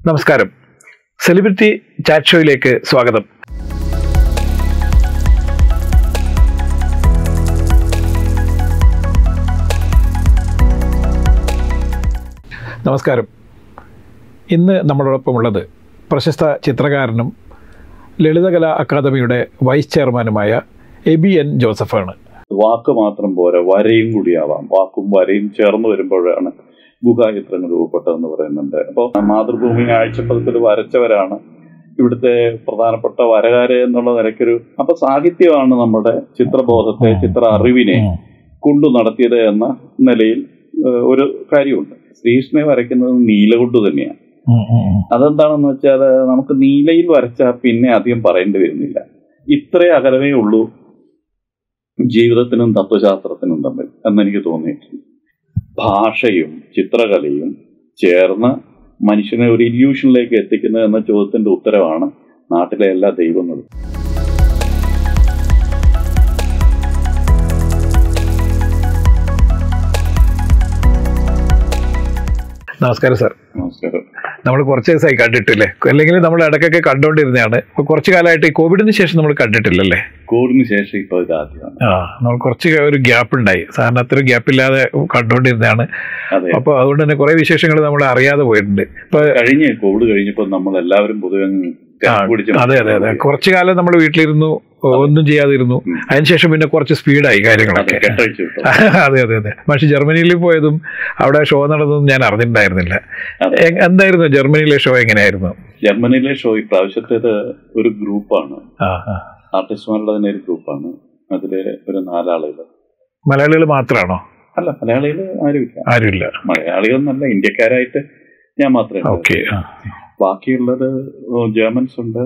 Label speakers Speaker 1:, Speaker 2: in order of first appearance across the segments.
Speaker 1: നമസ്കാരം celebrity chat ഷോയിലേക്ക് സ്വാഗതം നമസ്കാരം ഇന്ന് നമ്മളോടൊപ്പം ഉള്ളത് പ്രശസ്ത ചിത്രകാരനും ലളിതകലാ അക്കാദമിയുടെ വൈസ് ചെയർമാനുമായ എബി എൻ ജോസഫാണ്
Speaker 2: വാക്ക് മാത്രം പോരാ വരയും കൂടിയാവാം വാക്കും വരയും ചേർന്ന് വരുമ്പോഴാണ് ഗുഹാചിത്രങ്ങൾ രൂപപ്പെട്ടതെന്ന് പറയുന്നുണ്ട് അപ്പോൾ മാതൃഭൂമി ആഴ്ചപ്പതിപ്പിൽ വരച്ചവരാണ് ഇവിടുത്തെ പ്രധാനപ്പെട്ട വരകാര് എന്നുള്ള നിലയ്ക്കൊരു അപ്പൊ സാഹിത്യമാണ് നമ്മുടെ ചിത്രബോധത്തെ ചിത്ര അറിവിനെ കൊണ്ടു നടത്തിയത് എന്ന നിലയിൽ ഏഹ്, ഒരു കാര്യമുണ്ട് ശ്രീകൃഷ്ണനെ വരയ്ക്കുന്നത് നീല കൊണ്ട് തന്നെയാണ് അതെന്താണെന്ന് വെച്ചാൽ നമുക്ക് നീലയിൽ വരച്ചാൽ പിന്നെ അധികം പറയേണ്ടി വരുന്നില്ല ഇത്രേ അകലമേ ഉള്ളൂ ജീവിതത്തിനും തത്വശാസ്ത്രത്തിനും തമ്മിൽ എന്നെനിക്ക് തോന്നിയിട്ടുണ്ട് ഭാഷയും ചിത്രകലയും ചേർന്ന് മനുഷ്യനെ ഒരു ഇല്യൂഷനിലേക്ക് എത്തിക്കുന്നത് എന്ന ചോദ്യത്തിന്റെ ഉത്തരവാണ് നാട്ടിലെ എല്ലാ ദൈവങ്ങളും
Speaker 1: നമസ്കാരം സാർ
Speaker 2: നമസ്കാരം
Speaker 1: നമ്മൾ കുറച്ച് ദിവസമായി കണ്ടിട്ടില്ലേ അല്ലെങ്കിൽ നമ്മൾ ഇടയ്ക്കൊക്കെ കണ്ടുകൊണ്ടിരുന്നതാണ് ഇപ്പോൾ കുറച്ച് കാലമായിട്ട് ഈ കോവിഡിന് ശേഷം നമ്മൾ കണ്ടിട്ടില്ലല്ലേ
Speaker 2: കോവിഡിന് ശേഷം ഇപ്പോൾ ഇത് ആദ്യമാണ്
Speaker 1: ആ നമ്മൾ കുറച്ച് ഒരു ഗ്യാപ്പ് ഉണ്ടായി സാറിന് അത്ര ഗ്യാപ്പ് ഇല്ലാതെ കണ്ടുകൊണ്ടിരുന്നതാണ്
Speaker 2: അതെ
Speaker 1: അപ്പോൾ അതുകൊണ്ട് തന്നെ കുറേ വിശേഷങ്ങൾ നമ്മൾ അറിയാതെ പോയിട്ടുണ്ട് ഇപ്പോൾ
Speaker 2: കഴിഞ്ഞ് കോവിഡ് കഴിഞ്ഞപ്പോൾ നമ്മൾ എല്ലാവരും പൊതുവെ അങ്ങ് തിരക്ക് പിടിച്ച്
Speaker 1: അതെ അതെ അതെ കുറച്ച് കാലം നമ്മൾ വീട്ടിലിരുന്നു ഒന്നും ചെയ്യാതിരുന്നു
Speaker 2: ഉം.
Speaker 1: അതിനുശേഷം പിന്നെ കുറച്ച് സ്പീഡായി
Speaker 2: അതെ,
Speaker 1: കാര്യങ്ങളൊക്കെ
Speaker 2: കെട്ടഴിച്ചു വിട്ടു.
Speaker 1: അതെ അതെ അതെ പക്ഷെ ജർമ്മനിയിൽ പോയതും അവിടെ ഷോ നടന്നതും ഞാൻ അറിഞ്ഞിട്ടുണ്ടായിരുന്നില്ല
Speaker 2: അതെ.
Speaker 1: എ- എന്തായിരുന്നു ജർമ്മനിയിലെ ഷോ എങ്ങനെയായിരുന്നു
Speaker 2: ജർമ്മനിയിലെ ഷോ ഇപ്രാവശ്യത്തേത് ഒരു ഗ്രൂപ്പാണ്
Speaker 1: ആ ആ
Speaker 2: ആർട്ടിസ്റ്റുമാരുടെ തന്നെ ഒരു ഗ്രൂപ്പാണ് അതില് ഒരു നാലാളുകൾ
Speaker 1: മലയാളികൾ മാത്രമാണോ
Speaker 2: അല്ല മലയാളികൾ ആരുമില്ല
Speaker 1: ആരുമില്ല
Speaker 2: മലയാളികൾ നല്ല ഇന്ത്യക്കാരായിട്ട് ഞാൻ മാത്രമേ ഉള്ളൂ.
Speaker 1: ഓക്കെ
Speaker 2: ബാക്കിയുള്ളത് ജർമ്മൻസ് ഉണ്ട്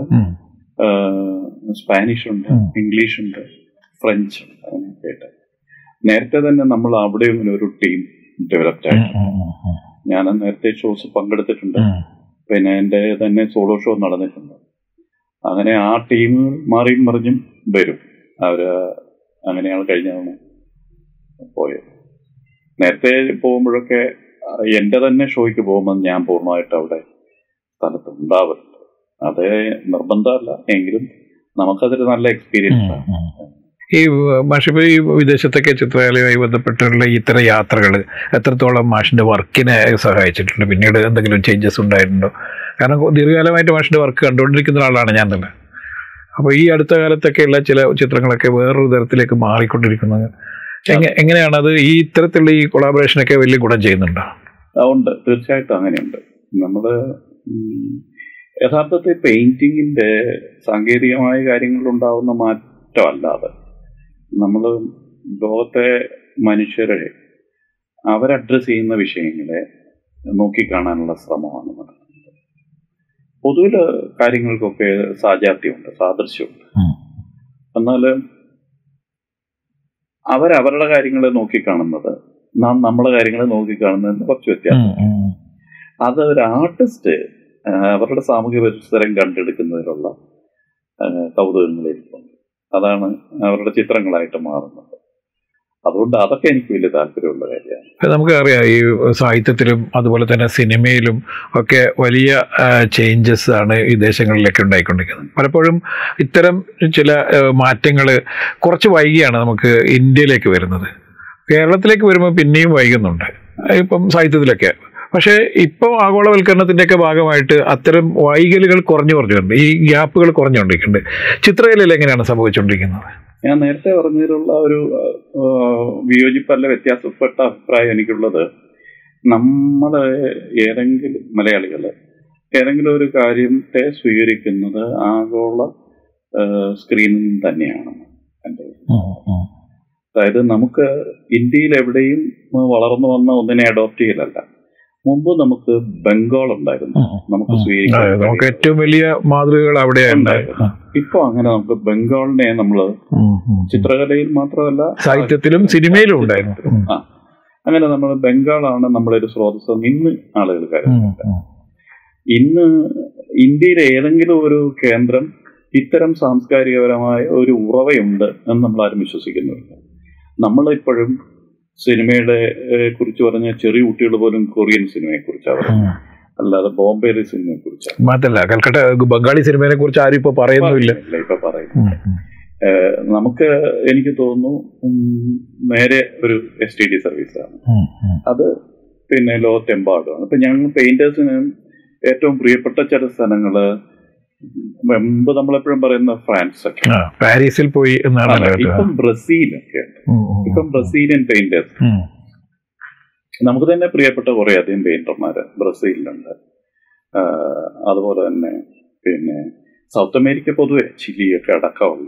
Speaker 2: സ്പാനിഷ് ഉണ്ട്
Speaker 1: ഉം.
Speaker 2: ഇംഗ്ലീഷ് ഉണ്ട് ഫ്രഞ്ച് ഉണ്ട് അങ്ങനെയൊക്കെ ആയിട്ട് നേരത്തെ തന്നെ നമ്മൾ അവിടെയും ഒരു ടീം ഡെവലപ്ഡ് ആയിട്ട് ഞാൻ നേരത്തെ ഷോസ് പങ്കെടുത്തിട്ടുണ്ട് പിന്നെ എൻ്റെ തന്നെ സോളോ ഷോ നടന്നിട്ടുണ്ട് അങ്ങനെ ആ ടീം മാറിയും മറിഞ്ഞും വരും അവര് അങ്ങനെയാണ് കഴിഞ്ഞ തവണ പോയത് നേരത്തെ പോകുമ്പോഴൊക്കെ എൻ്റെ തന്നെ ഷോയ്ക്ക് പോകുമ്പോൾ ഞാൻ പൂർണ്ണമായിട്ട് അവിടെ സ്ഥലത്ത് ഉണ്ടാവരുത് അത് നിർബന്ധമല്ല എങ്കിലും നമുക്കതൊരു നല്ല എക്സ്പീരിയൻസ് ആണ്
Speaker 1: ഈ മാഷിപ്പോ ഈ വിദേശത്തൊക്കെ ചിത്രകലയുമായി ബന്ധപ്പെട്ടുള്ള ഇത്തരം യാത്രകൾ എത്രത്തോളം മാഷിന്റെ വർക്കിനെ സഹായിച്ചിട്ടുണ്ട് പിന്നീട് എന്തെങ്കിലും ചേഞ്ചസ് ഉണ്ടായിട്ടുണ്ടോ കാരണം ദീർഘകാലമായിട്ട് മാഷിന്റെ വർക്ക് കണ്ടുകൊണ്ടിരിക്കുന്ന ഒരാളാണ് ഞാൻ തന്നെ അപ്പോൾ ഈ അടുത്ത കാലത്തൊക്കെയുള്ള ചില ചിത്രങ്ങളൊക്കെ വേറൊരു തരത്തിലേക്ക് മാറിക്കൊണ്ടിരിക്കുന്നത് എങ്ങ- എങ്ങനെയാണ് അത് ഈ ഇത്തരത്തിലുള്ള ഈ കൊളാബറേഷനൊക്കെ വലിയ ഗുണം ചെയ്യുന്നുണ്ടോ
Speaker 2: ആ, ഉണ്ട് തീർച്ചയായിട്ടും അങ്ങനെയുണ്ട് നമ്മൾ യഥാർത്ഥത്തിൽ പെയിന്റിങ്ങിന്റെ സാങ്കേതികമായ കാര്യങ്ങളിലുണ്ടാവുന്ന മാറ്റമല്ലാതെ നമ്മൾ ലോകത്തെ മനുഷ്യരെ അവരഡ്രസ് ചെയ്യുന്ന വിഷയങ്ങളെ നോക്കിക്കാണാനുള്ള ശ്രമമാണ് നടക്കുന്നത് പൊതുവിൽ കാര്യങ്ങൾക്കൊക്കെ സാജാത്യമുണ്ട് സാദൃശ്യമുണ്ട് എന്നാൽ അവരവരുടെ കാര്യങ്ങളെ നോക്കിക്കാണുന്നത് നാം നമ്മളെ കാര്യങ്ങളെ നോക്കിക്കാണുന്നതിന് കുറച്ച് വ്യത്യാസം അത് ഒരു ആർട്ടിസ്റ്റ് അവരുടെ സാമൂഹ്യ പരിസരം കണ്ടെടുക്കുന്നതിലുള്ള ആ, കൗതുകങ്ങളിരിക്കുന്നു അതാണ് അവരുടെ ചിത്രങ്ങളായിട്ട് മാറുന്നത് അതുകൊണ്ട് അതൊക്കെ എനിക്ക് വലിയ താല്പര്യമുള്ള കാര്യമാണ്
Speaker 1: ഇപ്പൊ നമുക്കറിയാം ഈ സാഹിത്യത്തിലും അതുപോലെ തന്നെ സിനിമയിലും ഒക്കെ വലിയ ചേഞ്ചസ് ആണ് ഈ ദേശങ്ങളിലേക്ക് ഉണ്ടായിക്കൊണ്ടിരിക്കുന്നത് പലപ്പോഴും ഇത്തരം ചില മാറ്റങ്ങൾ കുറച്ച് വൈകിയാണ് നമുക്ക് ഇന്ത്യയിലേക്ക് വരുന്നത് കേരളത്തിലേക്ക് വരുമ്പോൾ പിന്നെയും വൈകുന്നുണ്ട് ഇപ്പം സാഹിത്യത്തിലൊക്കെ പക്ഷേ ഇപ്പോൾ ആഗോളവൽക്കരണത്തിൻ്റെയൊക്കെ ഭാഗമായിട്ട് അത്തരം വൈകലുകൾ കുറഞ്ഞു കുറഞ്ഞുണ്ട് ഈ ഗ്യാപ്പുകൾ കുറഞ്ഞുകൊണ്ടിരിക്കുന്നുണ്ട് ചിത്രകലയിൽ എങ്ങനെയാണ് സംഭവിച്ചുകൊണ്ടിരിക്കുന്നത്
Speaker 2: ഞാൻ നേരത്തെ പറഞ്ഞതിലുള്ള ഒരു ആ, വിയോജിപ്പല്ല വ്യത്യാസപ്പെട്ട അഭിപ്രായം എനിക്കുള്ളത് നമ്മൾ ഏതെങ്കിലും മലയാളികൾ ഏതെങ്കിലും ഒരു കാര്യത്തെ സ്വീകരിക്കുന്നത് ആഗോള സ്ക്രീനിൽ തന്നെയാണ് എൻ്റെ അതായത് നമുക്ക് ഇന്ത്യയിൽ എവിടെയും വളർന്നു വന്ന ഒന്നിനെ അഡോപ്റ്റ് ചെയ്യലല്ല മുമ്പ് നമുക്ക് ബംഗാൾ ഉണ്ടായിരുന്നു നമുക്ക്
Speaker 1: അതെ,
Speaker 2: സ്വീകരിക്കാൻ
Speaker 1: നമുക്ക് ഏറ്റവും വലിയ മാതൃകകൾ അവിടെയാണ്
Speaker 2: ഉണ്ടായിരുന്നു. ഇപ്പൊ അങ്ങനെ നമുക്ക് ബംഗാളിനെ നമ്മൾ ചിത്രകലയിൽ മാത്രമല്ല
Speaker 1: സാഹിത്യത്തിലും സിനിമയിലും ഉണ്ടായിരുന്നു ഉം.
Speaker 2: ആ അങ്ങനെ നമ്മൾ ബംഗാളാണ് നമ്മുടെ ഒരു സ്രോതസ് ഇന്ന് ആളുകൾ കരുതുന്നത് ഇന്ന് ഇന്ത്യയിലെ ഏതെങ്കിലും ഒരു കേന്ദ്രം ഇത്തരം സാംസ്കാരികപരമായ ഒരു ഉറവയുണ്ട് എന്ന് നമ്മൾ ആരും വിശ്വസിക്കുന്നില്ല നമ്മളിപ്പോഴും സിനിമയുടെ ഏഹ്, കുറിച്ച് പറഞ്ഞ ചെറിയ കുട്ടികൾ പോലും കൊറിയൻ സിനിമയെ കുറിച്ചാണ് പറയുന്നത് അല്ലാതെ ബോംബെയിലെ സിനിമയെ കുറിച്ചാണ്
Speaker 1: മാത്രല്ല കൽക്കട്ട ബംഗാളി സിനിമയെ കുറിച്ച് ആരും ഇപ്പൊ പറയുന്നുമില്ല
Speaker 2: ഇപ്പൊ പറയുന്നു
Speaker 1: ഉം, ഉം.
Speaker 2: ഏഹ് നമുക്ക് എനിക്ക് തോന്നുന്നു ഉം, നേരെ ഒരു എസ് ടി ഡി സർവീസാണ്
Speaker 1: ഉം, ഉം.
Speaker 2: അത് പിന്നെ ലോകത്തെമ്പാടുമാണ് ഇപ്പൊ ഞങ്ങൾ പെയിന്റേഴ്സിന് ഏറ്റവും പ്രിയപ്പെട്ട ചില സ്ഥലങ്ങള് മുമ്പ് നമ്മളെപ്പോഴും പറയുന്ന ഫ്രാൻസ് ഒക്കെ
Speaker 1: ആ, പാരീസിൽ പോയി എന്നാണല്ലോ കേട്ടത്.
Speaker 2: ഇപ്പം ബ്രസീലൊക്കെ ഉണ്ട്
Speaker 1: ഉം, ഉം,
Speaker 2: ഇപ്പം ബ്രസീലിയൻ പെയിന്റേഴ്സ്
Speaker 1: ഉം.
Speaker 2: നമുക്ക് തന്നെ പ്രിയപ്പെട്ട കുറെ അധികം പെയിന്റർമാര് ബ്രസീലിലുണ്ട് ആഹ് അതുപോലെ തന്നെ പിന്നെ സൗത്ത് അമേരിക്ക പൊതുവെ ചിലിയൊക്കെ അടക്കമുള്ള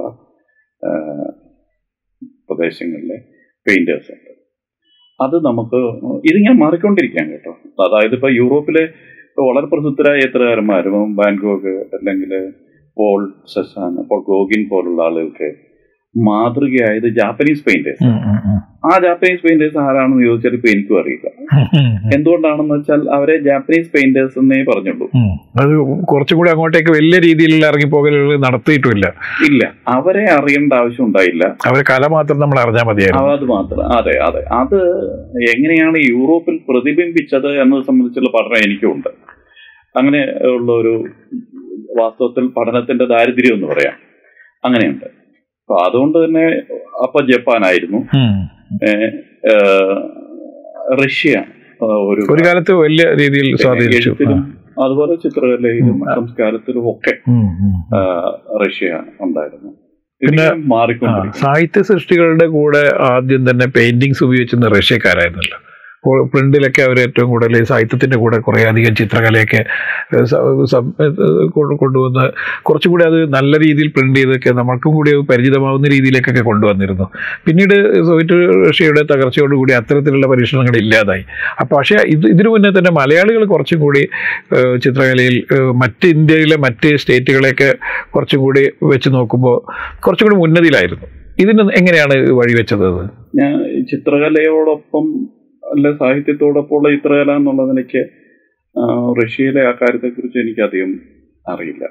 Speaker 2: ആഹ് പ്രദേശങ്ങളിലെ പെയിന്റേഴ്സ് ഉണ്ട് അത് നമുക്ക് ഇതിങ്ങനെ മാറിക്കൊണ്ടിരിക്കാൻ കേട്ടോ അതായത് ഇപ്പൊ യൂറോപ്പിലെ വളരെ പ്രസിദ്ധരായ ചിത്രകാരന്മാരും ബാങ്കോക്ക് അല്ലെങ്കിൽ പോൾ സെസാൻ പോൾ ഗോഗിൻ പോലുള്ള ആളുകൾക്ക് മാതൃകയായത് ജാപ്പനീസ് പെയിന്റേഴ്സ്
Speaker 1: ഉം, ഉം, ഉം.
Speaker 2: ആ ജാപ്പനീസ് പെയിന്റേഴ്സ് ആരാണെന്ന് ചോദിച്ചാൽ ഇപ്പൊ എനിക്കും അറിയില്ല
Speaker 1: ഉം, ഉം.
Speaker 2: എന്തുകൊണ്ടാണെന്ന് വെച്ചാൽ അവരെ ജാപ്പനീസ് പെയിന്റേഴ്സ് എന്നേ പറഞ്ഞുള്ളൂ
Speaker 1: ഉം. അത് കുറച്ചും കൂടി അങ്ങോട്ടേക്ക് വലിയ രീതിയിലുള്ള ഇറങ്ങിപ്പോകലുകൾ നടത്തിയിട്ടുമില്ല
Speaker 2: ഇല്ല അവരെ അറിയേണ്ട ആവശ്യം ഉണ്ടായില്ല
Speaker 1: അവരെ കല മാത്രം നമ്മൾ അറിഞ്ഞാൽ മതിയായിരുന്നു
Speaker 2: അത് മാത്രം അതെ അതെ അത് എങ്ങനെയാണ് യൂറോപ്പിൽ പ്രതിബിംബിച്ചത് എന്നത് സംബന്ധിച്ചുള്ള പഠനം എനിക്കുണ്ട് അങ്ങനെ ഉള്ള ഒരു വാസ്തവത്തിൽ പഠനത്തിന്റെ ദാരിദ്ര്യം എന്ന് പറയാം അങ്ങനെയുണ്ട് അപ്പൊ അതുകൊണ്ട് തന്നെ അപ്പൊ ജപ്പാനായിരുന്നു
Speaker 1: ഉം.
Speaker 2: ഏഹ്, ഏഹ്, റഷ്യ ഏഹ്, ഒരു
Speaker 1: ഒരു കാലത്ത് വലിയ രീതിയിൽ സ്വാധീനിച്ചു
Speaker 2: എഴുത്തിലും അതുപോലെ ചിത്രകലയിലും
Speaker 1: ഉം.
Speaker 2: സംസ്കാരത്തിലും ഒക്കെ
Speaker 1: ഉം, ഉം.
Speaker 2: ആ, റഷ്യ ഉണ്ടായിരുന്നു
Speaker 1: പിന്നെ-
Speaker 2: ഇതിങ്ങനെ
Speaker 1: ആ,
Speaker 2: മാറിക്കൊണ്ടിരിക്കും
Speaker 1: സാഹിത്യ സൃഷ്ടികളുടെ കൂടെ ആദ്യം തന്നെ പെയിന്റിങ്സ് ഉപയോഗിച്ചിരുന്ന റഷ്യക്കാരായിരുന്നല്ലോ അപ്പോൾ പ്രിന്റിലൊക്കെ അവർ ഏറ്റവും കൂടുതൽ സാഹിത്യത്തിന്റെ കൂടെ കുറേ അധികം ചിത്രകലയൊക്കെ ഏഹ്, സ- സം- ഏഹ്, കൊ- കൊണ്ടുവന്ന് കുറച്ചും കൂടി അത് നല്ല രീതിയിൽ പ്രിന്റ് ചെയ്തൊക്കെ നമ്മൾക്കും കൂടി അത് പരിചിതമാവുന്ന രീതിയിലേക്കൊക്കെ കൊണ്ടുവന്നിരുന്നു പിന്നീട് സോവിയറ്റ് റഷ്യയുടെ തകർച്ചയോടുകൂടി അത്തരത്തിലുള്ള പരീക്ഷണങ്ങൾ ഇല്ലാതായി അപ്പോൾ പക്ഷേ ഇത് ഇതിനു മുന്നേ തന്നെ മലയാളികൾ കുറച്ചും കൂടി ഏഹ്, ചിത്രകലയിൽ ഏഹ്, മറ്റ് ഇന്ത്യയിലെ മറ്റ് സ്റ്റേറ്റുകളെയൊക്കെ കുറച്ചും കൂടി വെച്ച് നോക്കുമ്പോൾ കുറച്ചും കൂടി ഉന്നതിയിലായിരുന്നു ഇതിന് എങ്ങനെയാണ് വഴിവെച്ചത് അത്
Speaker 2: ഞാൻ ഈ ചിത്രകലയോടൊപ്പം അല്ല സാഹിത്യത്തോടൊപ്പം ഉള്ള ചിത്രകല എന്നുള്ള നിലയ്ക്ക് ആ, റഷ്യയിലെ ആ കാര്യത്തെക്കുറിച്ച് എനിക്കധികം അറിയില്ല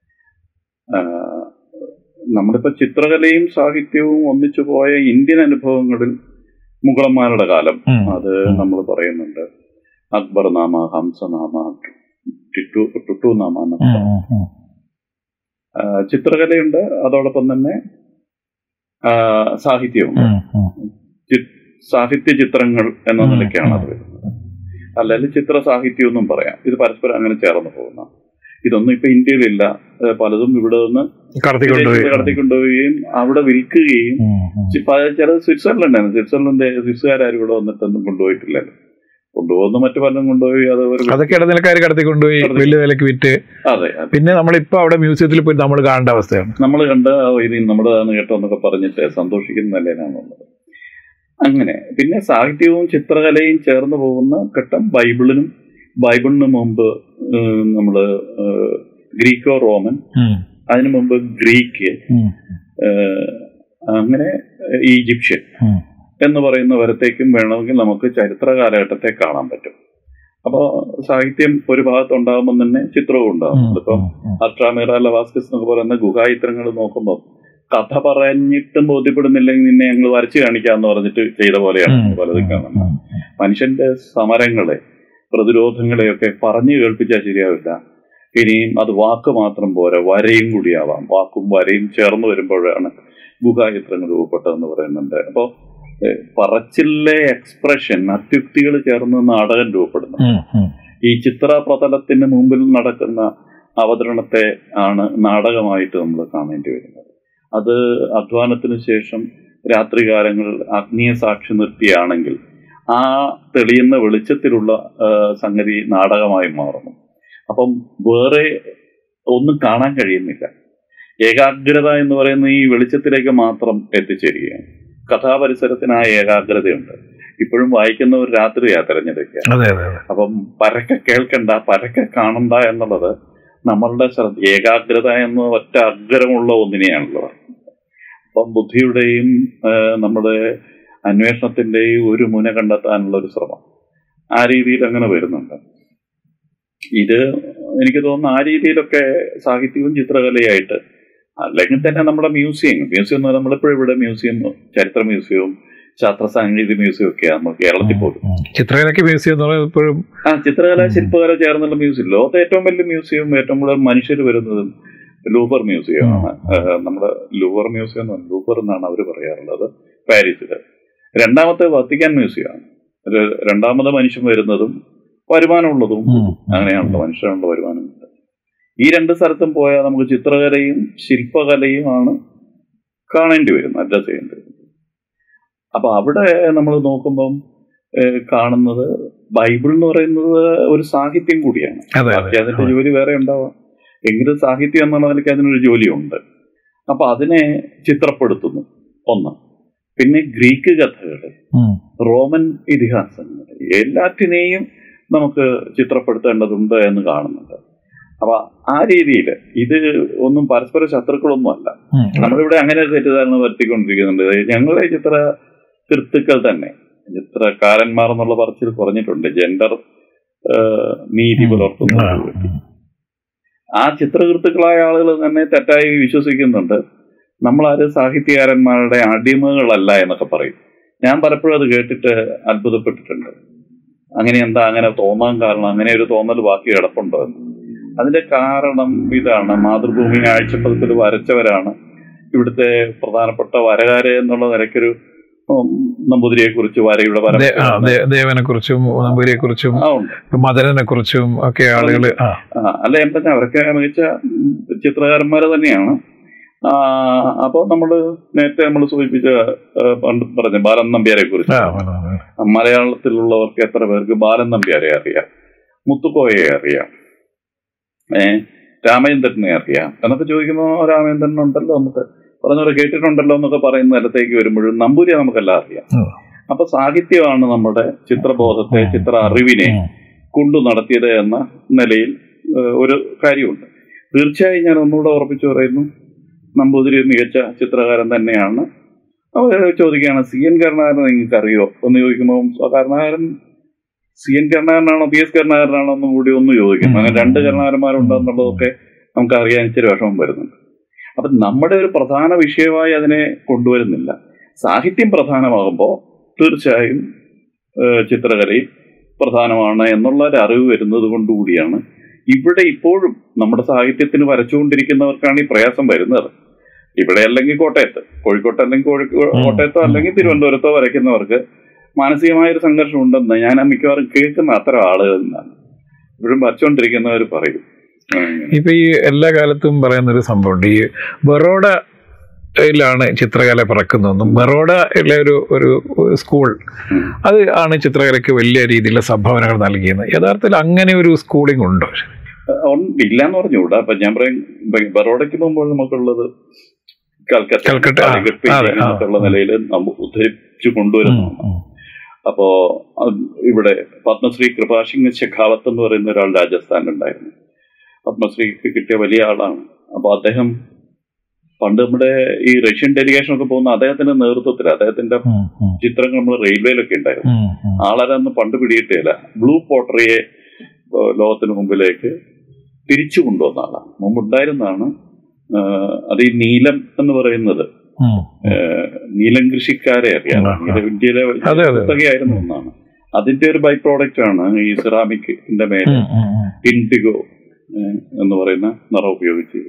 Speaker 2: ആ, നമ്മളിപ്പോ ചിത്രകലയും സാഹിത്യവും ഒന്നിച്ചു പോയ ഇന്ത്യൻ അനുഭവങ്ങളിൽ മുഗളന്മാരുടെ കാലം
Speaker 1: ഉം.
Speaker 2: അത് നമ്മൾ പറയുന്നുണ്ട് അക്ബർ നാമ ഹംസനാമ ടിറ്റു ടുട്ടു നാമ എന്നൊക്കെ പറയും. ആ, ചിത്രകലയുണ്ട് അതോടൊപ്പം തന്നെ ആ, സാഹിത്യവുമുണ്ട് ചി- സാഹിത്യ ചിത്രങ്ങൾ എന്ന
Speaker 1: ഉം,
Speaker 2: നിലയ്ക്കാണ്
Speaker 1: ഉം.
Speaker 2: അത് വരുന്നത് അല്ലെങ്കിൽ ചിത്ര സാഹിത്യം എന്നും പറയാം ഇത് പരസ്പരം അങ്ങനെ ചേർന്ന് പോകുന്ന ഇതൊന്നും ഇപ്പൊ ഇന്ത്യയിലില്ല ഏഹ് പലതും ഇവിടെ നിന്ന്
Speaker 1: കടത്തിക്കൊണ്ടുപോയി
Speaker 2: വിദേശത്ത് കടത്തിക്കൊണ്ടുപോവുകയും അവിടെ വിൽക്കുകയും
Speaker 1: ഉം, ഉം.
Speaker 2: ചി- പല- ചിലത് സ്വിറ്റ്സർലൻഡാണ് സ്വിറ്റ്സർലൻഡ് സ്വിസ്സുകാരും ഇവിടെ വന്നിട്ടൊന്നും കൊണ്ടുപോയിട്ടില്ലല്ലോ കൊണ്ടുപോകുന്ന മറ്റു പലരും കൊണ്ടുപോയി അത് ഒരു
Speaker 1: അതൊക്കെ ഇടനിലക്കാർ കടത്തിക്കൊണ്ടുപോയി
Speaker 2: കടത്തി-
Speaker 1: വലിയ വിലക്ക് വിറ്റ്
Speaker 2: അതെ അതെ
Speaker 1: പിന്നെ നമ്മളിപ്പോ അവിടെ മ്യൂസിയത്തിൽ പോയി നമ്മൾ കാണേണ്ട അവസ്ഥയാണ്
Speaker 2: നമ്മൾ കണ്ട ആ, ഇത് നമ്മുടെതാണ് കേട്ടോ എന്നൊക്കെ പറഞ്ഞിട്ട് സന്തോഷിക്കുന്നതല്ലേ നാന്നുള്ളത് അങ്ങനെ പിന്നെ സാഹിത്യവും ചിത്രകലയും ചേർന്ന് പോകുന്ന ഘട്ടം ബൈബിളിനും ബൈബിളിന് മുമ്പ് ഏഹ്, നമ്മള് ഏഹ്, ഗ്രീക്കോ റോമൻ
Speaker 1: ഉം,
Speaker 2: അതിനു മുമ്പ് ഗ്രീക്ക്
Speaker 1: ഉം,
Speaker 2: ഏഹ്, അങ്ങനെ ഈജിപ്ഷ്യൻ
Speaker 1: ഉം.
Speaker 2: എന്ന് പറയുന്ന വരത്തേക്കും വേണമെങ്കിൽ നമുക്ക് ചരിത്ര കാലഘട്ടത്തെ കാണാൻ പറ്റും അപ്പോൾ സാഹിത്യം ഒരു ഭാഗത്ത് ഉണ്ടാകുമ്പോൾ തന്നെ ചിത്രവും ഉണ്ടാകും അതിപ്പം അൾട്രാമേറ ലവാസ്കിസ് എന്നൊക്കെ പറയുന്ന ഗുഹാചിത്രങ്ങൾ നോക്കുമ്പോൾ കഥ പറഞ്ഞിട്ടും ബോധ്യപ്പെടുന്നില്ലെങ്കിൽ നിന്നെ ഞങ്ങൾ വരച്ചു കാണിക്കാന്ന് പറഞ്ഞിട്ട് ചെയ്ത പോലെയാണ്
Speaker 1: ഉം,
Speaker 2: പലതും കാണുന്നത്
Speaker 1: ഉം,
Speaker 2: മനുഷ്യന്റെ സമരങ്ങളെ പ്രതിരോധങ്ങളെയൊക്കെ പറഞ്ഞു കേൾപ്പിച്ചാൽ ശരിയാവില്ല ഇനിയും അത് വാക്ക് മാത്രം പോരാ വരയും കൂടിയാവാം വാക്കും വരയും ചേർന്ന് വരുമ്പോഴാണ് ഗുഹാചിത്രങ്ങൾ രൂപപ്പെട്ടതെന്ന് പറയുന്നുണ്ട് അപ്പോൾ പറച്ചിലെ എക്സ്പ്രഷൻ അത്യുക്തികൾ ചേർന്ന് നാടകം രൂപപ്പെടുന്നു
Speaker 1: ഉം, ഉം.
Speaker 2: ഈ ചിത്രപ്രതലത്തിന് മുമ്പിൽ നടക്കുന്ന അവതരണത്തെ ആണ് നാടകമായിട്ട് നമ്മൾ കാണേണ്ടി വരുന്നത് അത് അധ്വാനത്തിന് ശേഷം രാത്രികാലങ്ങൾ അഗ്നിയെ സാക്ഷി നിർത്തിയാണെങ്കിൽ ആ തെളിയുന്ന വെളിച്ചത്തിലുള്ള ആ, സംഗതി നാടകമായി മാറുന്നു അപ്പം വേറെ ഒന്നും കാണാൻ കഴിയുന്നില്ല ഏകാഗ്രത എന്ന് പറയുന്ന ഈ വെളിച്ചത്തിലേക്ക് മാത്രം എത്തിച്ചേരുകയാണ് കഥാപരിസരത്തിനായ ഏകാഗ്രതയുണ്ട് ഇപ്പോഴും വായിക്കുന്നവർ രാത്രിയാ തിരഞ്ഞെടുക്കുക
Speaker 1: അതെ അതെ അതെ
Speaker 2: അപ്പം പരക്കെ കേൾക്കണ്ട പരക്കെ കാണണ്ട എന്നുള്ളത് നമ്മളുടെ ശ്രദ്ധ ഏകാഗ്രത എന്ന ഒറ്റ അഗ്രമുള്ള ഒന്നിനെയാണല്ലോ അപ്പം ബുദ്ധിയുടെയും ആ, നമ്മുടെ അന്വേഷണത്തിന്റെയും ഒരു മുന കണ്ടെത്താനുള്ള ഒരു ശ്രമം ആ രീതിയിൽ അങ്ങനെ വരുന്നുണ്ട് ഇത് എനിക്ക് തോന്നുന്നു ആ രീതിയിലൊക്കെ സാഹിത്യവും ചിത്രകലയായിട്ട് അല്ലെങ്കിൽ തന്നെ നമ്മുടെ മ്യൂസിയം മ്യൂസിയം എന്ന് പറഞ്ഞാൽ നമ്മളിപ്പോഴും ഇവിടെ മ്യൂസിയം ചരിത്ര മ്യൂസിയവും ശാസ്ത്ര സാങ്കേതിക മ്യൂസിയം ഒക്കെയാണ് നമ്മൾ കേരളത്തിൽ പോലും
Speaker 1: ചിത്രകലയ്ക്ക് മ്യൂസിയം എന്ന് പറയുന്നത് ഇപ്പോഴും
Speaker 2: ആ ചിത്രകല
Speaker 1: ഉം.
Speaker 2: ശില്പകല ചേർന്നുള്ള മ്യൂസിയം ലോകത്തെ ഏറ്റവും വലിയ മ്യൂസിയം ഏറ്റവും കൂടുതൽ മനുഷ്യർ വരുന്നതും ലൂഫർ മ്യൂസിയമാണ്
Speaker 1: ഉം.
Speaker 2: നമ്മുടെ ലൂവർ മ്യൂസിയം എന്ന് പറഞ്ഞാൽ ലൂഫർ എന്നാണ് അവർ പറയാറുള്ളത് പാരീസിൽ രണ്ടാമത്തെ വത്തിക്കാൻ മ്യൂസിയമാണ് ഒരു രണ്ടാമത് മനുഷ്യൻ വരുന്നതും വരുമാനമുള്ളതും
Speaker 1: ഉം.
Speaker 2: അങ്ങനെയാണല്ലോ മനുഷ്യനുള്ള വരുമാനമുണ്ട് ഈ രണ്ട് സ്ഥലത്തും പോയാൽ നമുക്ക് ചിത്രകലയും ശില്പകലയുമാണ് കാണേണ്ടി വരുന്നത് അഡ്രസ് ചെയ്യേണ്ടി വരുന്നത് അപ്പൊ അവിടെ നമ്മൾ നോക്കുമ്പം ഏഹ്, കാണുന്നത് ബൈബിൾ എന്ന് പറയുന്നത് ഒരു സാഹിത്യം കൂടിയാണ്
Speaker 1: അതെ
Speaker 2: ബാക്കി
Speaker 1: അതെ
Speaker 2: അതിന്റെ ജോലി വേറെ ഉണ്ടാവാം എങ്കിലും സാഹിത്യം എന്നുള്ള നിലയ്ക്ക് അതിനൊരു ജോലിയുണ്ട് അപ്പൊ അതിനെ ചിത്രപ്പെടുത്തുന്നു ഒന്ന് പിന്നെ ഗ്രീക്ക് കഥകൾ
Speaker 1: ഉം.
Speaker 2: റോമൻ ഇതിഹാസങ്ങൾ എല്ലാറ്റിനെയും നമുക്ക് ചിത്രപ്പെടുത്തേണ്ടതുണ്ട് എന്ന് കാണുന്നുണ്ട് അപ്പൊ ആ രീതിയിൽ ഇത് ഒന്നും പരസ്പര ശത്രുക്കളൊന്നും അല്ല
Speaker 1: ഉം.
Speaker 2: നമ്മളിവിടെ അങ്ങനെ ഒരു തെറ്റിദ്ധാരണ വരുത്തിക്കൊണ്ടിരിക്കുന്നുണ്ട് ഞങ്ങളെ ചിത്ര കൃത്തുക്കൾ തന്നെ ചിത്രകാരന്മാർ എന്നുള്ള പറച്ചിൽ കുറഞ്ഞിട്ടുണ്ട് ജെൻഡർ നീതി
Speaker 1: ആ,
Speaker 2: പുലർത്തുന്നത്
Speaker 1: ഉം.
Speaker 2: ആ ചിത്രകൃത്തുക്കളായ ആളുകൾ തന്നെ തെറ്റായി വിശ്വസിക്കുന്നുണ്ട് നമ്മളാരും സാഹിത്യകാരന്മാരുടെ അടിമകളല്ല എന്നൊക്കെ പറയും ഞാൻ പലപ്പോഴും അത് കേട്ടിട്ട് അത്ഭുതപ്പെട്ടിട്ടുണ്ട് അങ്ങനെ എന്താ അങ്ങനെ തോന്നാൻ കാരണം അങ്ങനെ ഒരു തോന്നൽ ബാക്കി കിടപ്പുണ്ടോ എന്ന് അതിന്റെ കാരണം ഇതാണ് മാതൃഭൂമി ആഴ്ചപ്പതിപ്പിൽ വരച്ചവരാണ് ഇവിടുത്തെ പ്രധാനപ്പെട്ട വരകാര് എന്നുള്ള നിലയ്ക്കൊരു ഉം, നമ്പൂതിരിയെ കുറിച്ച് വരയുടെ വര
Speaker 1: ദേ- ആ, ദേ- ദേവനെ കുറിച്ചും നമ്പൂരിയെ കുറിച്ചും
Speaker 2: ആ ഉണ്ട്
Speaker 1: മദനനെ കുറിച്ചും ഒക്കെ ആളുകൾ ആ
Speaker 2: ആ, അല്ല ഞാൻ പറഞ്ഞ അവരൊക്കെ മികച്ച ഉം, ചിത്രകാരന്മാർ തന്നെയാണ് അപ്പോൾ നമ്മൾ നേരത്തെ നമ്മൾ സൂചിപ്പിച്ച ആ, പണ്ട് പറഞ്ഞ ബാലൻ നമ്പ്യാരെ കുറിച്ച്
Speaker 1: ആ, അതെ, അതെ.
Speaker 2: മലയാളത്തിലുള്ളവർക്ക് എത്ര പേർക്ക് ബാലൻ നമ്പ്യാരെ അറിയാം മുത്തുക്കോയെ അറിയാം ഏ രാമചന്ദ്രനെ അറിയാം എന്നൊക്കെ ചോദിക്കുമ്പോൾ രാമചന്ദ്രൻ ഉണ്ടല്ലോ നമുക്ക് പറഞ്ഞവരെ കേട്ടിട്ടുണ്ടല്ലോ എന്നൊക്കെ പറയുന്ന സ്ഥലത്തേക്ക് വരുമ്പോഴും നമ്പൂരിയെ നമുക്കെല്ലാം അറിയാം
Speaker 1: ഉം.
Speaker 2: അപ്പൊ സാഹിത്യമാണ് നമ്മുടെ ചിത്രബോധത്തെ ചിത്ര അറിവിനെ
Speaker 1: ഉം.
Speaker 2: കൊണ്ടു നടത്തിയത് എന്ന നിലയിൽ ഏഹ്, ഒരു കാര്യമുണ്ട് തീർച്ചയായും ഞാൻ ഒന്നുകൂടെ ഉറപ്പിച്ചു പറയുന്നു നമ്പൂതിരി ഒരു മികച്ച ചിത്രകാരൻ തന്നെയാണ് അവർ ചോദിക്കുകയാണ് സി എൻ കരുണാകരൻ നിങ്ങൾക്ക് അറിയോ എന്ന് ചോദിക്കുമ്പോൾ കരുണാകരൻ സി എൻ കരുണാകരനാണോ പി എസ് കരുണാകരനാണോ എന്നും കൂടി ഒന്ന് ചോദിക്കും അങ്ങനെ രണ്ട് കരുണാകരന്മാരുണ്ടെന്നുള്ളതൊക്കെ നമുക്ക് അറിയാൻ ഇച്ചിരി വിഷമം വരുന്നുണ്ട് അപ്പൊ നമ്മുടെ ഒരു പ്രധാന വിഷയമായി അതിനെ കൊണ്ടുവരുന്നില്ല സാഹിത്യം പ്രധാനമാകുമ്പോൾ തീർച്ചയായും ഏഹ്, ചിത്രകലയും പ്രധാനമാണ് എന്നുള്ള ഒരു അറിവ് വരുന്നത് കൊണ്ടുകൂടിയാണ് ഇവിടെ ഇപ്പോഴും നമ്മുടെ സാഹിത്യത്തിന് വരച്ചുകൊണ്ടിരിക്കുന്നവർക്കാണ് ഈ പ്രയാസം വരുന്നത് ഇവിടെ അല്ലെങ്കിൽ കോട്ടയത്ത് കോഴിക്കോട്ട് അല്ലെങ്കിൽ കോഴിക്കോട്
Speaker 1: ഉം.
Speaker 2: കോട്ടയത്തോ അല്ലെങ്കിൽ തിരുവനന്തപുരത്തോ വരയ്ക്കുന്നവർക്ക് മാനസികമായ ഒരു സംഘർഷം ഉണ്ടെന്ന് ഞാൻ മിക്കവാറും കേൾക്കുന്ന അത്തരം ആളുകളിൽ നിന്നാണ് ഇപ്പോഴും വരച്ചുകൊണ്ടിരിക്കുന്നവർ പറയും ഉം.
Speaker 1: ഇപ്പൊ ഈ എല്ലാ കാലത്തും പറയുന്ന ഒരു സംഭവമുണ്ട് ഈ ബറോഡയിലാണ് ചിത്രകല പിറക്കുന്നതെന്നും ബറോഡയിലെ ഒരു ഒരു സ്കൂൾ
Speaker 2: ഉം.
Speaker 1: അത് ആണ് ചിത്രകലയ്ക്ക് വലിയ രീതിയിലുള്ള സംഭാവനകൾ നൽകിയത് യഥാർത്ഥത്തിൽ അങ്ങനെ ഒരു സ്കൂളിംഗ് ഉണ്ടോ
Speaker 2: ഉണ്ട് ഇല്ലാന്ന് പറഞ്ഞുകൂടാ അപ്പൊ ഞാൻ പറയും ബ- ബറോഡയ്ക്ക് പോകുമ്പോൾ നമുക്കുള്ളത് കൽക്കട്ട
Speaker 1: കൽക്കട്ട, ആ,
Speaker 2: കാലിക്കറ്റ്
Speaker 1: അതെ,
Speaker 2: painting
Speaker 1: ആ.
Speaker 2: എന്നൊക്കെയുള്ള നിലയിൽ നമ്മൾ ഉദ്ധരിച്ചു കൊണ്ടുവരുന്നതാണ്
Speaker 1: ഉം,
Speaker 2: അപ്പോ അത് ഇവിടെ പത്മശ്രീ കൃപാസിംഗ് ശെഖാവത്ത് എന്ന് പറയുന്ന ഒരാൾ രാജസ്ഥാനിലുണ്ടായിരുന്നു പത്മശ്രീക്ക് കിട്ടിയ വലിയ ആളാണ് അപ്പൊ അദ്ദേഹം പണ്ട് നമ്മുടെ ഈ റഷ്യൻ ഡെലിഗേഷൻ ഒക്കെ പോകുന്ന അദ്ദേഹത്തിന്റെ നേതൃത്വത്തിൽ അദ്ദേഹത്തിന്റെ
Speaker 1: ഉം, ഉം,
Speaker 2: ചിത്രങ്ങൾ നമ്മൾ റെയിൽവേയിലൊക്കെ ഉണ്ടായിരുന്നു
Speaker 1: ഉം, ഉം.
Speaker 2: ആളാരെന്ന് പണ്ട് പിടികിട്ടിയില്ല ബ്ലൂ പോട്ടറിയെ ഏഹ്, ലോകത്തിന് മുമ്പിലേക്ക് തിരിച്ചു കൊണ്ടുവന്ന ആളാണ് മുമ്പുണ്ടായിരുന്നതാണ് ഏഹ്, അത് ഈ നീലം എന്ന് പറയുന്നത്
Speaker 1: ഉം.
Speaker 2: ഏഹ്, നീലം കൃഷിക്കാരെ അറിയാം
Speaker 1: ആ, ആ.
Speaker 2: ഇത് ഇന്ത്യയിലെ
Speaker 1: അതെ, അതെ.
Speaker 2: കുത്തകയായിരുന്നു ഒന്നാണ് അതിന്റെ ഒരു ബൈ പ്രോഡക്റ്റ് ആണ് ഈ സിറാമിക്കിന്റെ മേലെ
Speaker 1: ഉം, ഉം, ഉം.
Speaker 2: ഇൻഡിഗോ ഏഹ്, എന്ന് പറയുന്ന നിറം ഉപയോഗിച്ച്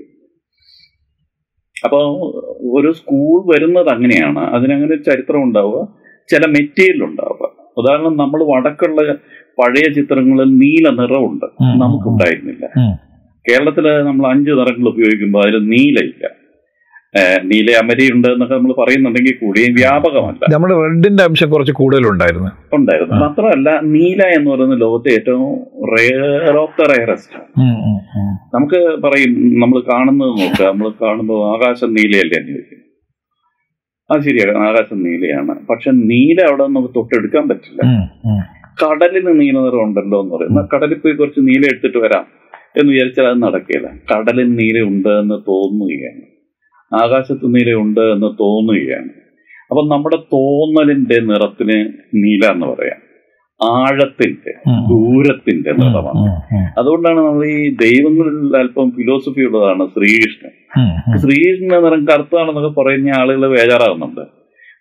Speaker 2: അപ്പൊ ഒരു സ്കൂൾ വരുന്നത് അങ്ങനെയാണ് അതിനങ്ങനെ ഒരു ചരിത്രം ഉണ്ടാവുക ചില മെറ്റീരിയൽ ഉണ്ടാവുക ഉദാഹരണം നമ്മൾ വടക്കുള്ള പഴയ ചിത്രങ്ങളിൽ നീല നിറമുണ്ട്
Speaker 1: ഉം,
Speaker 2: നമുക്കുണ്ടായിരുന്നില്ല
Speaker 1: ഉം.
Speaker 2: കേരളത്തില് നമ്മൾ അഞ്ച് നിറങ്ങൾ ഉപയോഗിക്കുമ്പോൾ അതിൽ നീലയില്ല ഏഹ്, നീല അമരിയുണ്ട് എന്നൊക്കെ നമ്മൾ പറയുന്നുണ്ടെങ്കിൽ കൂടി വ്യാപകമല്ല
Speaker 1: നമ്മുടെ റെഡിന്റെ അംശം കുറച്ച് കൂടുതലുണ്ടായിരുന്നു
Speaker 2: ഉണ്ടായിരുന്നു മാത്രമല്ല നീല എന്ന് പറയുന്നത് ലോകത്തെ ഏറ്റവും റെയർ ഓഫ് ദ റെയറസ്റ്റ്
Speaker 1: ഉം, ഉം, ഉം.
Speaker 2: നമുക്ക് പറയും നമ്മൾ കാണുന്നത് നോക്കുക നമ്മൾ കാണുമ്പോൾ ആകാശം നീലയല്ലേ എന്ന് ചോദിക്കും അത് ശരിയാണ് ആകാശം നീലയാണ് പക്ഷെ നീല അവിടെ നമുക്ക് തൊട്ടെടുക്കാൻ പറ്റില്ല
Speaker 1: ഉം, ഉം.
Speaker 2: കടലിന് നീല നിറം ഉണ്ടല്ലോ എന്ന് പറയും എന്നാൽ കടലിൽ പോയി കുറച്ച് നീല എടുത്തിട്ട് വരാം എന്ന് വിചാരിച്ചാൽ അത് നടക്കില്ല കടലിൽ നീല ഉണ്ട് എന്ന് തോന്നുകയാണ് ആകാശത്ത് നീല ഉണ്ട് എന്ന് തോന്നുകയാണ് അപ്പൊ നമ്മുടെ തോന്നലിന്റെ നിറത്തിന് നീല എന്ന് പറയാം ആഴത്തിന്റെ
Speaker 1: ഉം, ഉം.
Speaker 2: ദൂരത്തിന്റെ നിറമാണ്
Speaker 1: ഉം, ഉം,
Speaker 2: അതുകൊണ്ടാണ് നമ്മൾ ഈ ദൈവങ്ങളിൽ അല്പം ഫിലോസഫി ഉള്ളതാണ് ശ്രീകൃഷ്ണൻ
Speaker 1: ഉം, ഉം.
Speaker 2: ശ്രീകൃഷ്ണന്റെ നിറം കറുത്താണെന്നൊക്കെ പറയുന്ന ആളുകൾ ബേജാറാകുന്നുണ്ട്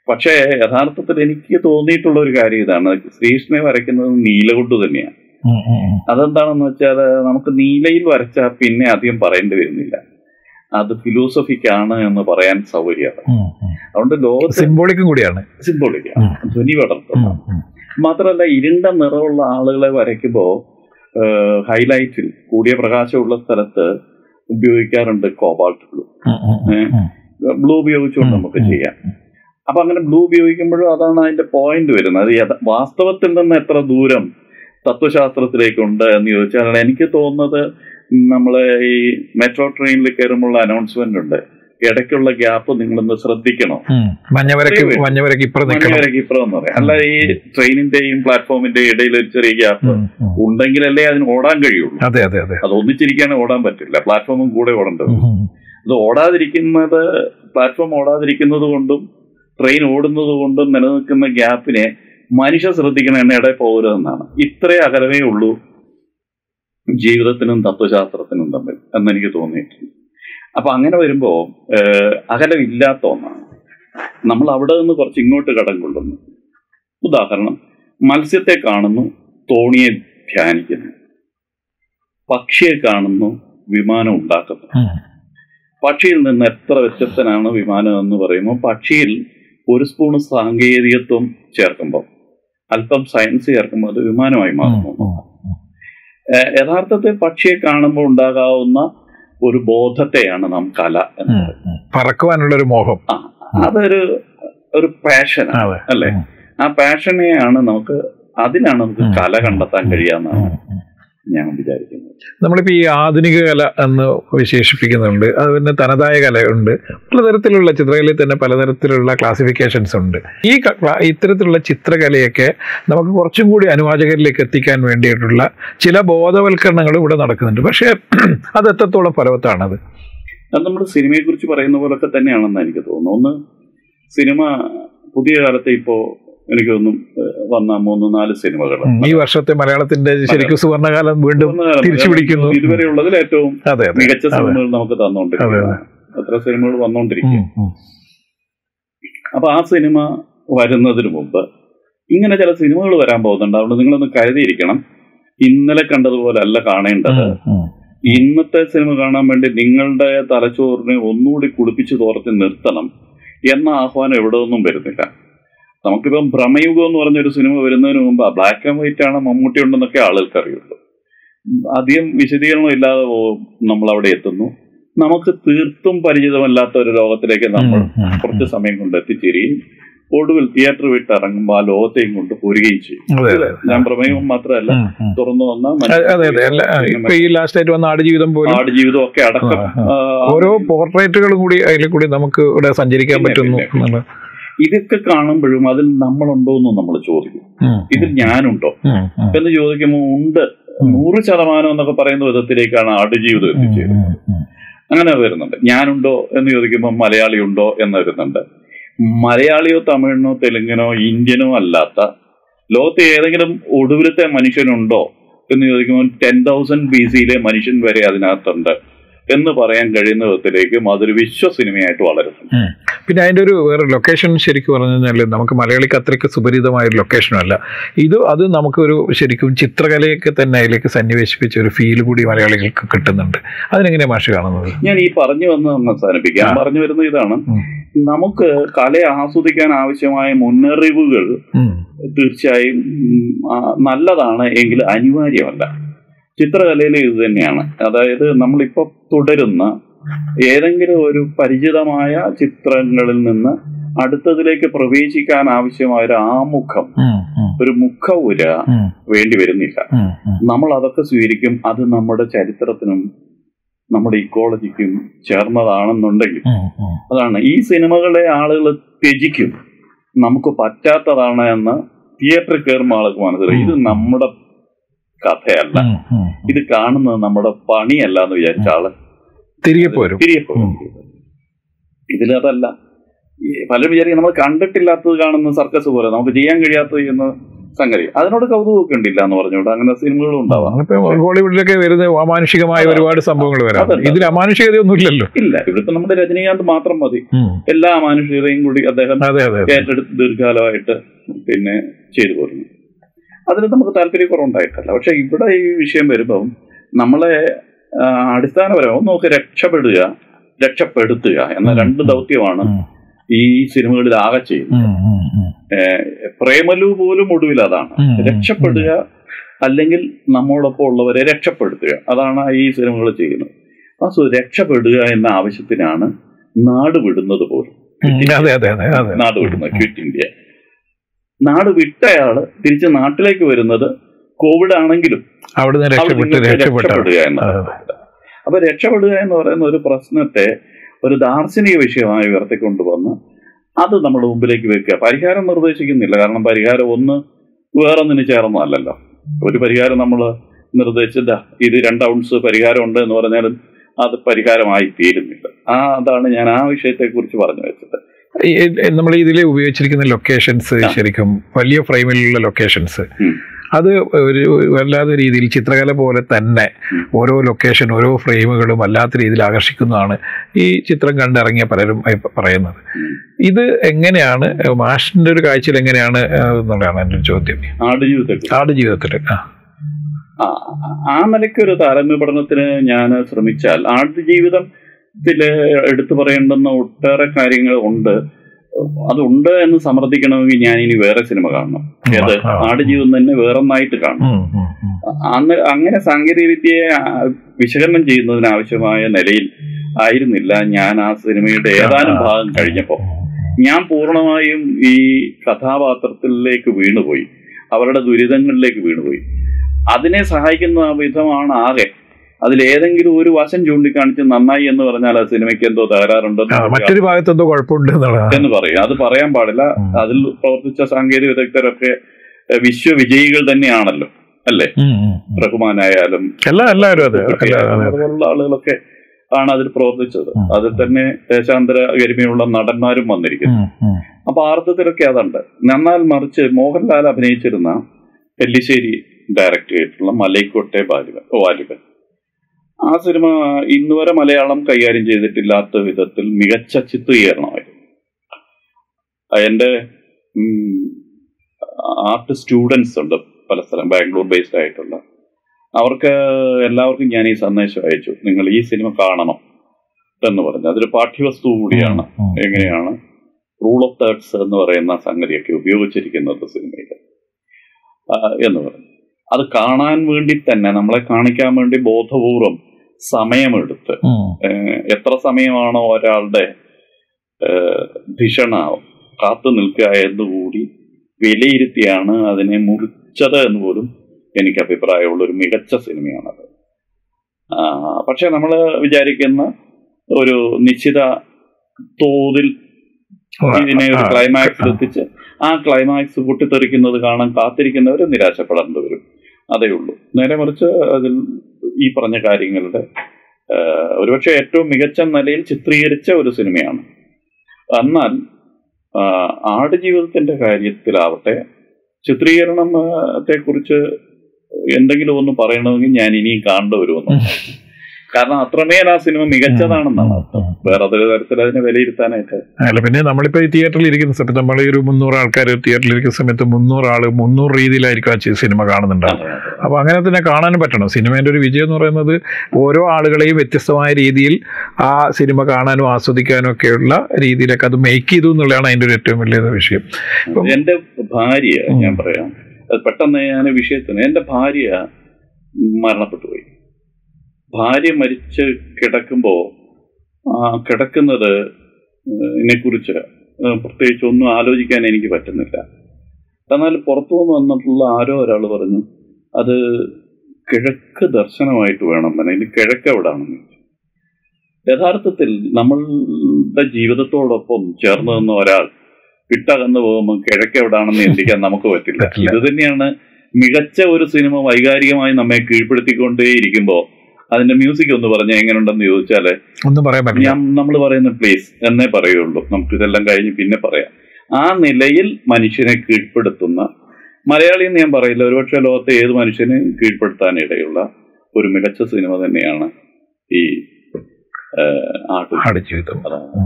Speaker 2: പക്ഷേ യഥാർത്ഥത്തിൽ എനിക്ക് തോന്നിയിട്ടുള്ള ഒരു കാര്യം ഇതാണ് ശ്രീകൃഷ്ണനെ വരയ്ക്കുന്നത് നീല കൊണ്ട് തന്നെയാണ്
Speaker 1: ഉം, ഉം, ഉം.
Speaker 2: അതെന്താണെന്ന് വെച്ചാൽ നമുക്ക് നീലയിൽ വരച്ചാൽ പിന്നെ അധികം പറയേണ്ടി വരുന്നില്ല അത് ഫിലോസഫിക്കാണ് എന്ന് പറയാൻ സൗകര്യമാണ്
Speaker 1: ഉം, ഉം.
Speaker 2: അതുകൊണ്ട് ലോകത്ത്
Speaker 1: സിംബോളിക്കും കൂടിയാണ്
Speaker 2: സിംബോളിക്കാണ്
Speaker 1: ഉം.
Speaker 2: ധ്വനി പടർത്തുന്നു
Speaker 1: ഉം, ഉം.
Speaker 2: മാത്രമല്ല ഇരുണ്ട നിറമുള്ള ആളുകളെ വരയ്ക്കുമ്പോൾ ഹൈലൈറ്റിൽ കൂടിയ പ്രകാശമുള്ള സ്ഥലത്ത് ഉപയോഗിക്കാറുണ്ട് കോബാൾട്ട് ബ്ലൂ
Speaker 1: ഉം, ഉം, ഉം, ഉം.
Speaker 2: ബ്ലൂ ഉപയോഗിച്ചുകൊണ്ട് നമുക്ക്
Speaker 1: ഉം,
Speaker 2: ചെയ്യാം അപ്പൊ അങ്ങനെ ബ്ലൂ ഉപയോഗിക്കുമ്പോഴും അതാണ് അതിന്റെ പോയിന്റ് വരുന്നത് അത് യഥ- വാസ്തവത്തിൽ നിന്ന് എത്ര ദൂരം തത്വശാസ്ത്രത്തിലേക്കുണ്ട് എന്ന് ചോദിച്ചാൽ എനിക്ക് തോന്നുന്നത് നമ്മളെ ഈ മെട്രോ ട്രെയിനിൽ കയറുമ്പോൾ അനൗൺസ്മെന്റ് ഉണ്ട് ഇടയ്ക്കുള്ള ഗ്യാപ്പ് നിങ്ങളൊന്ന് ശ്രദ്ധിക്കണം
Speaker 1: ഉം. മഞ്ഞവരക്ക്
Speaker 2: ഇത്രയും
Speaker 1: മഞ്ഞവരക്ക് ഇപ്പുറം നിൽക്കണം
Speaker 2: മണിവരക്ക് ഇപ്പുറം എന്ന് പറയാം അല്ല ഈ ട്രെയിനിന്റെയും പ്ലാറ്റ്ഫോമിന്റെയും ഇടയിൽ ഒരു ചെറിയ ഗ്യാപ്പ്
Speaker 1: ഉം, ഉം.
Speaker 2: ഉണ്ടെങ്കിലല്ലേ അതിന് ഓടാൻ കഴിയുള്ളൂ
Speaker 1: അതെ അതെ അതെ
Speaker 2: അത് ഒന്നിച്ചിരിക്കാനേ ഓടാൻ പറ്റില്ല പ്ലാറ്റ്ഫോമും കൂടെ ഓടേണ്ടത്
Speaker 1: ഉം, ഉം.
Speaker 2: അത് ഓടാതിരിക്കുന്നത് പ്ലാറ്റ്ഫോം ഓടാതിരിക്കുന്നത് കൊണ്ടും ട്രെയിൻ ഓടുന്നത് കൊണ്ടും നിലനിൽക്കുന്ന ഗ്യാപ്പിനെ മനുഷ്യ ശ്രദ്ധിക്കണം ഇടയിൽ പോകരുതെന്നാണ് ഇത്രേ അകലമേ ഉള്ളൂ ജീവിതത്തിനും തത്വശാസ്ത്രത്തിനും തമ്മിൽ എന്നെനിക്ക് തോന്നിയിട്ടുണ്ട് അപ്പൊ അങ്ങനെ വരുമ്പോ ഏഹ്, അകലമില്ലാത്ത ഒന്നാണ് നമ്മൾ അവിടെ നിന്ന് കുറച്ച് ഇങ്ങോട്ട് കടം കൊള്ളുന്നു ഉദാഹരണം മത്സ്യത്തെ കാണുന്നു തോണിയെ ധ്യാനിക്കുന്നു പക്ഷിയെ കാണുന്നു വിമാനം ഉണ്ടാക്കുന്നു
Speaker 1: ഉം.
Speaker 2: പക്ഷിയിൽ നിന്ന് എത്ര വ്യത്യസ്തനാണ് വിമാനം എന്ന് പറയുമ്പോൾ പക്ഷിയിൽ ഒരു സ്പൂൺ സാങ്കേതികത്വം ചേർക്കുമ്പോൾ അല്പം സയൻസ് ചേർക്കുമ്പോൾ അത് വിമാനമായി
Speaker 1: ഉം,
Speaker 2: മാറുന്നു
Speaker 1: ഉം, ഉം.
Speaker 2: ഏഹ് യഥാർത്ഥത്തിൽ പക്ഷിയെ കാണുമ്പോൾ ഉണ്ടാകാവുന്ന ഒരു ബോധത്തെയാണ് നാം കല എന്ന്
Speaker 1: ഉം,
Speaker 2: പറയുന്നത്
Speaker 1: ഉം. പറക്കുവാനുള്ള ഒരു മോഹം
Speaker 2: ആ, അതൊരു ഒരു പാഷനാണ്
Speaker 1: അതെ
Speaker 2: അല്ലേ
Speaker 1: ഉം.
Speaker 2: ആ പാഷനെയാണ് നമുക്ക് അതിനാണ് നമുക്ക്
Speaker 1: ഉം.
Speaker 2: കല കണ്ടെത്താൻ കഴിയാന്നാണ്
Speaker 1: ഉം, ഉം.
Speaker 2: ഞാൻ വിചാരിക്കുന്നത്
Speaker 1: നമ്മളിപ്പോൾ ഈ ആധുനിക കല എന്ന് വിശേഷിപ്പിക്കുന്നുണ്ട് അത് പിന്നെ തനതായ കലയുണ്ട് പലതരത്തിലുള്ള ചിത്രകലയിൽ തന്നെ പലതരത്തിലുള്ള ക്ലാസിഫിക്കേഷൻസ് ഉണ്ട് ഈ ക- ക്ലാ- ഇത്തരത്തിലുള്ള ചിത്രകലയൊക്കെ നമുക്ക് കുറച്ചും കൂടി അനുവാചകരിലേക്ക് എത്തിക്കാൻ വേണ്ടിയിട്ടുള്ള ചില ബോധവൽക്കരണങ്ങൾ ഇവിടെ നടക്കുന്നുണ്ട് പക്ഷേ അത് എത്രത്തോളം ഫലവത്താണത്
Speaker 2: അത് നമ്മൾ സിനിമയെ കുറിച്ച് പറയുന്ന പോലൊക്കെ തന്നെയാണെന്ന് എനിക്ക് തോന്നുന്നു ഒന്ന് സിനിമ പുതിയ കാലത്ത് ഇപ്പോ എനിക്ക് തോന്നും ഏഹ്, വന്ന മൂന്ന് നാല് സിനിമകൾ
Speaker 1: ഉം, ഈ വർഷത്തെ മലയാളത്തിന്റെ ശരിക്കും സുവർണകാലം വീണ്ടും തിരിച്ചു പിടിക്കുന്നു.
Speaker 2: ഇതുവരെയുള്ളതിൽ ഏറ്റവും
Speaker 1: അതെ അതെ
Speaker 2: മികച്ച
Speaker 1: അതെ.
Speaker 2: സിനിമകൾ നമുക്ക്
Speaker 1: അതെ,
Speaker 2: തന്നുകൊണ്ടിരിക്കുകയാണ് അത്ര സിനിമകൾ വന്നുകൊണ്ടിരിക്കും
Speaker 1: ഉം, ഉം.
Speaker 2: അപ്പൊ ആ സിനിമ വരുന്നതിന് മുമ്പ് ഇങ്ങനെ ചില സിനിമകൾ വരാൻ പോകുന്നുണ്ട് അതുകൊണ്ട് നിങ്ങളൊന്ന് കരുതിയിരിക്കണം ഇന്നലെ കണ്ടതുപോലെ അല്ല കാണേണ്ടത്
Speaker 1: ഉം, ഉം.
Speaker 2: ഇന്നത്തെ സിനിമ കാണാൻ വേണ്ടി നിങ്ങളുടെ തലച്ചോറിനെ ഒന്നുകൂടി കുളിപ്പിച്ച് തോർത്തി നിർത്തണം എന്ന ആഹ്വാനം എവിടെ ഒന്നും വരുന്നില്ല നമുക്കിപ്പം ഭ്രമയുഗം എന്ന് പറഞ്ഞൊരു സിനിമ വരുന്നതിന് മുമ്പ് ബ്ലാക്ക് ആൻഡ് വൈറ്റ് ആണ് മമ്മൂട്ടി ഉണ്ടെന്നൊക്കെ ആളുകൾക്ക് അറിയുള്ളൂ അധികം വിശദീകരണം ഇല്ലാതെ പോ- നമ്മൾ അവിടെ എത്തുന്നു നമുക്ക് തീർത്തും പരിചിതമല്ലാത്ത ഒരു ലോകത്തിലേക്ക് നമ്മൾ
Speaker 1: ഉം, ഉം,
Speaker 2: കുറച്ച് സമയം കൊണ്ട് എത്തിച്ചേരുകയും ഒടുവിൽ തിയേറ്റർ വിട്ട് ഇറങ്ങുമ്പോൾ ആ ലോകത്തെയും കൊണ്ട് പോരുകയും ചെയ്യും
Speaker 1: അതെ അതെ
Speaker 2: ഞാൻ പ്രമേയവും മാത്രമല്ല
Speaker 1: ഉം, ഉം.
Speaker 2: തുറന്നു വന്ന
Speaker 1: അതെ അതെ അതെ അല്ല ഇപ്പൊ ഈ ലാസ്റ്റ് ആയിട്ട് വന്ന ആടുജീവിതം പോലും
Speaker 2: ആടുജീവിതം ഒക്കെ അടക്കം
Speaker 1: ആ,
Speaker 2: ആ,
Speaker 1: ഓരോ പോർട്രേറ്റുകളും കൂടി അതിൽ കൂടി നമുക്ക് ഇവിടെ സഞ്ചരിക്കാൻ
Speaker 2: പിന്നെ,
Speaker 1: പറ്റുന്നു
Speaker 2: പിന്നെ.
Speaker 1: എന്നുള്ള
Speaker 2: ഇതൊക്കെ കാണുമ്പോഴും അതിൽ നമ്മളുണ്ടോ എന്ന് നമ്മൾ ചോദിക്കും
Speaker 1: ഉം,
Speaker 2: ഇതിൽ ഞാനുണ്ടോ
Speaker 1: ഉം, ഉം,
Speaker 2: എന്ന് ചോദിക്കുമ്പോൾ ഉണ്ട്
Speaker 1: ഉം.
Speaker 2: നൂറ് ശതമാനം എന്നൊക്കെ പറയുന്ന വിധത്തിലേക്കാണ് ആടുജീവിതം
Speaker 1: ഉം,
Speaker 2: എത്തിച്ചേരുന്നത്
Speaker 1: ഉം, ഉം.
Speaker 2: അങ്ങനെ വരുന്നുണ്ട് ഞാനുണ്ടോ എന്ന് ചോദിക്കുമ്പോൾ മലയാളി ഉണ്ടോ എന്ന് വരുന്നുണ്ട് മലയാളിയോ തമിഴിനോ തെലുങ്കിനോ ഇന്ത്യനോ അല്ലാത്ത ലോകത്തെ ഏതെങ്കിലും ഒടുവിലത്തെ മനുഷ്യനുണ്ടോ എന്ന് ചോദിക്കുമ്പോൾ ടെൻ തൗസൻഡ് ബി സിയിലെ മനുഷ്യൻ വരെ അതിനകത്തുണ്ട് എന്ന് പറയാൻ കഴിയുന്ന വിധത്തിലേക്കും അതൊരു വിശ്വ സിനിമയായിട്ട് വളരുന്നുണ്ട്
Speaker 1: ഉം. പിന്നെ അതിന്റെ ഒരു വേറെ ലൊക്കേഷൻ ശരിക്കും പറഞ്ഞു കഴിഞ്ഞാൽ നമുക്ക് മലയാളിക്ക് അത്രയ്ക്ക് സുപരിതമായ ഒരു ലൊക്കേഷനും അല്ല ഇത് അത് നമുക്കൊരു ശരിക്കും ചിത്രകലയൊക്കെ തന്നെ അതിലേക്ക് സന്നിവേശിപ്പിച്ച ഒരു ഫീൽ കൂടി മലയാളികൾക്ക് കിട്ടുന്നുണ്ട് അതിനെങ്ങനെയാണ് മാഷ് കാണുന്നത്
Speaker 2: ഞാൻ ഈ പറഞ്ഞു വന്ന് അവസാനിപ്പിക്കാം
Speaker 1: ആ.
Speaker 2: പറഞ്ഞു വരുന്നത് ഇതാണ്
Speaker 1: ഉം.
Speaker 2: നമുക്ക് കലയെ ആസ്വദിക്കാൻ ആവശ്യമായ മുന്നറിവുകൾ
Speaker 1: ഉം.
Speaker 2: തീർച്ചയായും ഉം, ആ, നല്ലതാണ് എങ്കിൽ അനിവാര്യമല്ല ചിത്രകലയിൽ ഇത് തന്നെയാണ് അതായത് നമ്മളിപ്പോൾ തുടരുന്ന ഏതെങ്കിലും ഒരു പരിചിതമായ ചിത്രങ്ങളിൽ നിന്ന് അടുത്തതിലേക്ക് പ്രവേശിക്കാൻ ആവശ്യമായ ഒരു ആമുഖം
Speaker 1: ഉം, ഉം,
Speaker 2: ഒരു മുഖ ഉര
Speaker 1: ഉം,
Speaker 2: വേണ്ടി വരുന്നില്ല
Speaker 1: ഉം, ഉം.
Speaker 2: നമ്മൾ അതൊക്കെ സ്വീകരിക്കും അത് നമ്മുടെ ചരിത്രത്തിനും നമ്മുടെ ഇക്കോളജിക്കും ചേർന്നതാണെന്നുണ്ടെങ്കിൽ
Speaker 1: ഉം, ഉം.
Speaker 2: അതാണ് ഈ സിനിമകളെ ആളുകൾ ത്യജിക്കും നമുക്ക് പറ്റാത്തതാണ് എന്ന് തിയേറ്ററിൽ കയറുമ്പോൾ ആൾക്ക് മനസ്സിലായി ഇത് നമ്മുടെ കഥയല്ല
Speaker 1: ഉം, ഉം.
Speaker 2: ഇത് കാണുന്നത് നമ്മുടെ പണിയല്ല എന്ന് വിചാരിച്ച ആള്
Speaker 1: തിരികെ പോരും
Speaker 2: തിരികെ പോകും ഇതിലതല്ല ഈ പലരും വിചാരിക്കും നമ്മൾ കണ്ടിട്ടില്ലാത്തത് കാണുന്ന സർക്കസ് പോലെ നമുക്ക് ചെയ്യാൻ കഴിയാത്തത് എന്ന് സംഗതി അതിനോട് കൗതുകമൊക്കെ ഉണ്ടില്ല എന്ന് പറഞ്ഞുകൊണ്ട് അങ്ങനെ സിനിമകളും ഉണ്ടാവാം
Speaker 1: ഇപ്പൊ ഹോളിവുഡിലൊക്കെ വരുന്ന അമാനുഷികമായ ഒരുപാട് സംഭവങ്ങൾ വരാം
Speaker 2: അതല്ല.
Speaker 1: ഇതിൽ അമാനുഷികതയൊന്നും ഇല്ലല്ലോ
Speaker 2: ഇല്ല ഇവിടുത്തെ നമ്മുടെ രജനീകാന്ത് മാത്രം മതി
Speaker 1: ഉം.
Speaker 2: എല്ലാ മാനുഷികതയും കൂടി അദ്ദേഹം
Speaker 1: അതെ അതെ അതെ.
Speaker 2: ഏറ്റെടുത്ത് ദീർഘകാലമായിട്ട് പിന്നെ ചെയ്തു പോരുന്നു അതിന് നമുക്ക് താല്പര്യക്കുറവുണ്ടായിട്ടല്ല പക്ഷെ ഇവിടെ ഈ വിഷയം വരുമ്പം നമ്മളെ ആ, അടിസ്ഥാനപരമായി ഒന്ന് നമുക്ക് രക്ഷപ്പെടുക രക്ഷപ്പെടുത്തുക എന്ന രണ്ട് ദൗത്യമാണ്
Speaker 1: ഉം.
Speaker 2: ഈ സിനിമകളിൽ ആകെ ചെയ്യുന്നത്
Speaker 1: ഉം, ഉം, ഉം.
Speaker 2: പ്രേമലു പോലും ഒടുവിൽ അതാണ്
Speaker 1: ഉം, ഉം,
Speaker 2: രക്ഷപ്പെടുക അല്ലെങ്കിൽ നമ്മോടൊപ്പം ഉള്ളവരെ രക്ഷപ്പെടുത്തുക അതാണ് ഈ സിനിമകൾ ചെയ്യുന്നത് ആ സു രക്ഷപ്പെടുക എന്ന ആവശ്യത്തിനാണ് നാട് വിടുന്നത് പോലും
Speaker 1: ഉം, അതെ അതെ അതെ അതെ
Speaker 2: നാട് വിടുന്നത് ക്വിറ്റ് ഇന്ത്യ നാട് വിട്ടയാള് തിരിച്ച് നാട്ടിലേക്ക് വരുന്നത് കോവിഡ് ആണെങ്കിലും
Speaker 1: അവിടുന്ന്
Speaker 2: അവിടെ
Speaker 1: രക്ഷപ്പെട്ട്
Speaker 2: നിങ്ങൾക്ക്
Speaker 1: രക്ഷപ്പെട്ട
Speaker 2: രക്ഷപ്പെടുക എന്നാണ് അപ്പൊ രക്ഷപ്പെടുക എന്ന് പറയുന്ന ഒരു പ്രശ്നത്തെ ഒരു ദാർശനിക വിഷയമായി ഉയർത്തിക്കൊണ്ടുവന്ന് അത് നമ്മുടെ മുമ്പിലേക്ക് വെക്കുക പരിഹാരം നിർദ്ദേശിക്കുന്നില്ല കാരണം പരിഹാരം ഒന്ന് വേറൊന്നിന് ചേർന്നതല്ലല്ലോ ഒരു പരിഹാരം നമ്മൾ നിർദ്ദേശിച്ച ഇത് രണ്ട് ഔൺസ് പരിഹാരം ഉണ്ട് എന്ന് പറഞ്ഞാലും അത് പരിഹാരമായി തീരുന്നില്ല ആ അതാണ് ഞാൻ ആ വിഷയത്തെ കുറിച്ച് പറഞ്ഞു വെച്ചത്
Speaker 1: നമ്മൾ ഇതിൽ ഉപയോഗിച്ചിരിക്കുന്ന ലൊക്കേഷൻസ് ശരിക്കും വലിയ ഫ്രെയിമിലുള്ള ലൊക്കേഷൻസ്
Speaker 2: ഉം.
Speaker 1: അത് ഒരു വല്ലാത്ത രീതിയിൽ ചിത്രകല പോലെ തന്നെ
Speaker 2: ഉം.
Speaker 1: ഓരോ ലൊക്കേഷൻ ഓരോ ഫ്രെയിമുകളും വല്ലാത്ത രീതിയിൽ ആകർഷിക്കുന്നതാണ് ഈ ചിത്രം കണ്ടിറങ്ങിയ പലരും അഭി- പറയുന്നത്
Speaker 2: ഉം.
Speaker 1: ഇത് എങ്ങനെയാണ് മാഷിന്റെ ഒരു കാഴ്ചയിൽ എങ്ങനെയാണ് ഏഹ്, എന്നുള്ളതാണ് എൻ്റെ ഒരു ചോദ്യം
Speaker 2: ആടുജീവിതത്തെ
Speaker 1: ആട് ജീവിതത്തിൽ ആ
Speaker 2: ആ ആ നിലയ്ക്ക് ഒരു താരതമ്യ പഠനത്തിന് ഞാൻ ശ്രമിച്ചാൽ ആടുജീവിതത്തില് എടുത്തു പറയേണ്ടുന്ന ഒട്ടേറെ കാര്യങ്ങൾ ഉണ്ട് അതുണ്ട് എന്ന് സമർത്ഥിക്കണമെങ്കിൽ ഞാൻ ഇനി വേറെ സിനിമ കാണണം ഏത്
Speaker 1: ആ.
Speaker 2: ആടുജീവിതം തന്നെ വേറൊന്നായിട്ട് കാണണം
Speaker 1: ഉം, ഉം, ഉം.
Speaker 2: അന്ന് അങ്ങനെ സാങ്കേതിക വിദ്യയെ ആ, വിശകലനം ചെയ്യുന്നതിന് ആവശ്യമായ നിലയിൽ ആയിരുന്നില്ല ഞാൻ ആ സിനിമയുടെ ഏതാനും ഭാഗം കഴിഞ്ഞപ്പോൾ ഞാൻ പൂർണ്ണമായും ഈ കഥാപാത്രത്തിലേക്ക് വീണുപോയി അവരുടെ ദുരിതങ്ങളിലേക്ക് വീണുപോയി അതിനെ സഹായിക്കുന്ന വിധമാണ് ആകെ അതിലേതെങ്കിലും ഒരു വശം ചൂണ്ടിക്കാണിച്ച് നന്നായി എന്ന് പറഞ്ഞാൽ ആ സിനിമയ്ക്ക് എന്തോ
Speaker 1: ആ,
Speaker 2: തകരാറുണ്ടെന്ന്
Speaker 1: മറ്റൊരു ഭാഗത്ത് എന്തോ കുഴപ്പമുണ്ട് എന്നുള്ളതാണ്
Speaker 2: എന്ന് പറയും അത് പറയാൻ പാടില്ല
Speaker 1: ഉം.
Speaker 2: അതിൽ പ്രവർത്തിച്ച സാങ്കേതിക വിദഗ്ധരൊക്കെ എഹ്, വിശ്വവിജയികൾ തന്നെയാണല്ലോ അല്ലേ
Speaker 1: ഉം, ഉം, ഉം.
Speaker 2: റഹ്മാനായാലും
Speaker 1: എല്ലാ എല്ലാവരും അതെ
Speaker 2: ഒക്കെ
Speaker 1: എല്ലാ- അതെ.
Speaker 2: അതുപോലുള്ള ആളുകളൊക്കെ ആണ് അതിൽ പ്രവർത്തിച്ചത്
Speaker 1: ഉം.
Speaker 2: അതിൽ തന്നെ ദേശാന്തര ഗരിമയുള്ള നടന്മാരും വന്നിരിക്കുന്നു
Speaker 1: ഉം, ഉം.
Speaker 2: അപ്പൊ ആർദ്രത്തിലൊക്കെ അതുണ്ട് എന്നാൽ മറിച്ച് മോഹൻലാൽ അഭിനയിച്ചിരുന്ന എല്ലിശ്ശേരി ഡയറക്ട് ചെയ്തിട്ടുള്ള മലൈക്കോട്ടെ ബാലികൻ വാലിബൻ ആ സിനിമ ഇന്നുവരെ മലയാളം കൈകാര്യം ചെയ്തിട്ടില്ലാത്ത വിധത്തിൽ മികച്ച ചിത്രീകരണമായിരുന്നു എൻ്റെ ആർട്ട് സ്റ്റുഡൻസ് ഉണ്ട് പല സ്ഥലം ബാംഗ്ലൂർ ബേസ്ഡ് ആയിട്ടുള്ള അവർക്ക് എല്ലാവർക്കും ഞാൻ ഈ സന്ദേശം അയച്ചു നിങ്ങൾ ഈ സിനിമ കാണണം എന്ന് പറഞ്ഞു അതൊരു പാഠ്യവസ്തു കൂടിയാണ്
Speaker 1: ഉം, ഉം.
Speaker 2: എങ്ങനെയാണ് റൂൾ ഓഫ് തേർഡ്സ് എന്ന് പറയുന്ന സംഗതിയൊക്കെ ഉപയോഗിച്ചിരിക്കുന്നത് സിനിമയിൽ ആ, എന്ന് പറഞ്ഞു അത് കാണാൻ വേണ്ടി തന്നെ നമ്മളെ കാണിക്കാൻ വേണ്ടി ബോധപൂർവം സമയമെടുത്ത്
Speaker 1: ഉം.
Speaker 2: ഏഹ്, എത്ര സമയമാണോ ഒരാളുടെ ഏഹ്, ധിഷണ കാത്തു നിൽക്കുക എന്നുകൂടി വിലയിരുത്തിയാണ് അതിനെ മുറിച്ചത് എന്ന് പോലും എനിക്ക് അഭിപ്രായമുള്ള ഒരു മികച്ച സിനിമയാണത് ആ, പക്ഷെ നമ്മൾ വിചാരിക്കുന്ന ഒരു നിശ്ചിത തോതിൽ ഇതിനെ ഒരു
Speaker 1: ആ,
Speaker 2: ക്ലൈമാക്സ്
Speaker 1: ആ.
Speaker 2: എത്തിച്ച് ആ ക്ലൈമാക്സ് പൊട്ടിത്തെറിക്കുന്നത് കാണാൻ കാത്തിരിക്കുന്നവർ നിരാശപ്പെടേണ്ടി വരും അതേ ഉള്ളൂ നേരെ മറിച്ച് അതിൽ ഈ പറഞ്ഞ കാര്യങ്ങളുടെ ആ, ഒരുപക്ഷെ ഏറ്റവും മികച്ച നിലയിൽ ചിത്രീകരിച്ച ഒരു സിനിമയാണ് എന്നാൽ ആ, ആടുജീവിതത്തിന്റെ കാര്യത്തിലാവട്ടെ ചിത്രീകരണത്തെ കുറിച്ച് എന്തെങ്കിലും ഒന്ന് പറയണമെങ്കിൽ ഞാൻ ഇനിയും കാണേണ്ടി വരുമെന്ന് കാരണം അത്രമേൽ ആ സിനിമ മികച്ചതാണെന്നാണ് അർത്ഥം വേറെ അതൊരു തരത്തിൽ അതിനെ വിലയിരുത്താനായിട്ട്
Speaker 1: അല്ല പിന്നെ നമ്മളിപ്പോ ഈ തിയേറ്ററിൽ ഇരിക്കുന്ന സമയത്ത് നമ്മൾ ഈ ഒരു മുന്നൂറ് ആൾക്കാർ തിയേറ്ററിൽ ഇരിക്കുന്ന സമയത്ത് മുന്നൂറ് ആള് മുന്നൂറ് രീതിയിലായിരിക്കും ആ ചി- സിനിമ കാണുന്നുണ്ടാവും
Speaker 2: അതെ, അതെ.
Speaker 1: അപ്പൊ അങ്ങനെ തന്നെ കാണാനും പറ്റണം സിനിമേന്റെ ഒരു വിജയം എന്ന് പറയുന്നത് ഓരോ ആളുകളെയും വ്യത്യസ്തമായ രീതിയിൽ ആ സിനിമ കാണാനും ആസ്വദിക്കാനും ഒക്കെയുള്ള രീതിയിലൊക്കെ അത് മേക്ക് ചെയ്തു എന്നുള്ളതാണ് അതിന്റെ ഒരു ഏറ്റവും വലിയ വിഷയം ഇപ്പം-
Speaker 2: എന്റെ ഭാര്യ
Speaker 1: ഉം.
Speaker 2: ഞാൻ പറയാം അത് പെട്ടെന്ന് ഞാൻ വിഷയത്തിന് എന്റെ ഭാര്യ മരണപ്പെട്ടു പോയി ഭാര്യ മരിച്ച് കിടക്കുമ്പോ ആ കിടക്കുന്നത് ഇതിനെ കുറിച്ച് പ്രത്യേകിച്ച് ഒന്നും ആലോചിക്കാൻ എനിക്ക് പറ്റുന്നില്ല എന്നാൽ പുറത്തു നിന്ന് വന്നിട്ടുള്ള ആരോ ഒരാൾ പറഞ്ഞു അത് കിഴക്ക് ദർശനമായിട്ട് വേണം തന്നെ ഇനി കിഴക്ക് എവിടാണെന്ന് ചോദിച്ചു. യഥാർത്ഥത്തിൽ നമ്മളുടെ ജീവിതത്തോടൊപ്പം ചേർന്ന് നിന്ന ഒരാൾ വിട്ടകന്നു പോകുമ്പോൾ കിഴക്ക് എവിടാണെന്ന് ചിന്തിക്കാൻ നമുക്ക് പറ്റില്ല
Speaker 1: പറ്റില്ല.
Speaker 2: ഇത് തന്നെയാണ് മികച്ച ഒരു സിനിമ വൈകാരികമായി നമ്മെ കീഴ്പ്പെടുത്തിക്കൊണ്ടേയിരിക്കുമ്പോൾ അതിന്റെ മ്യൂസിക് ഒന്ന് പറഞ്ഞാൽ എങ്ങനെയുണ്ടെന്ന് ചോദിച്ചാല്
Speaker 1: ഒന്നും പറയാൻ പറ്റില്ല
Speaker 2: ഞാൻ നമ്മൾ പറയുന്ന പ്ലീസ് എന്നേ പറയുള്ളൂ നമുക്ക് ഇതെല്ലാം കഴിഞ്ഞ് പിന്നെ പറയാം ആ നിലയിൽ മനുഷ്യനെ കീഴ്പ്പെടുത്തുന്ന മലയാളി എന്ന് ഞാൻ പറയില്ല ഒരുപക്ഷെ ലോകത്തെ ഏത് മനുഷ്യനെയും കീഴ്പ്പെടുത്താൻ ഇടയുള്ള ഒരു മികച്ച സിനിമ തന്നെയാണ് ഈ ആട്ടു
Speaker 1: ആടുജീവിതം
Speaker 2: അതാണ്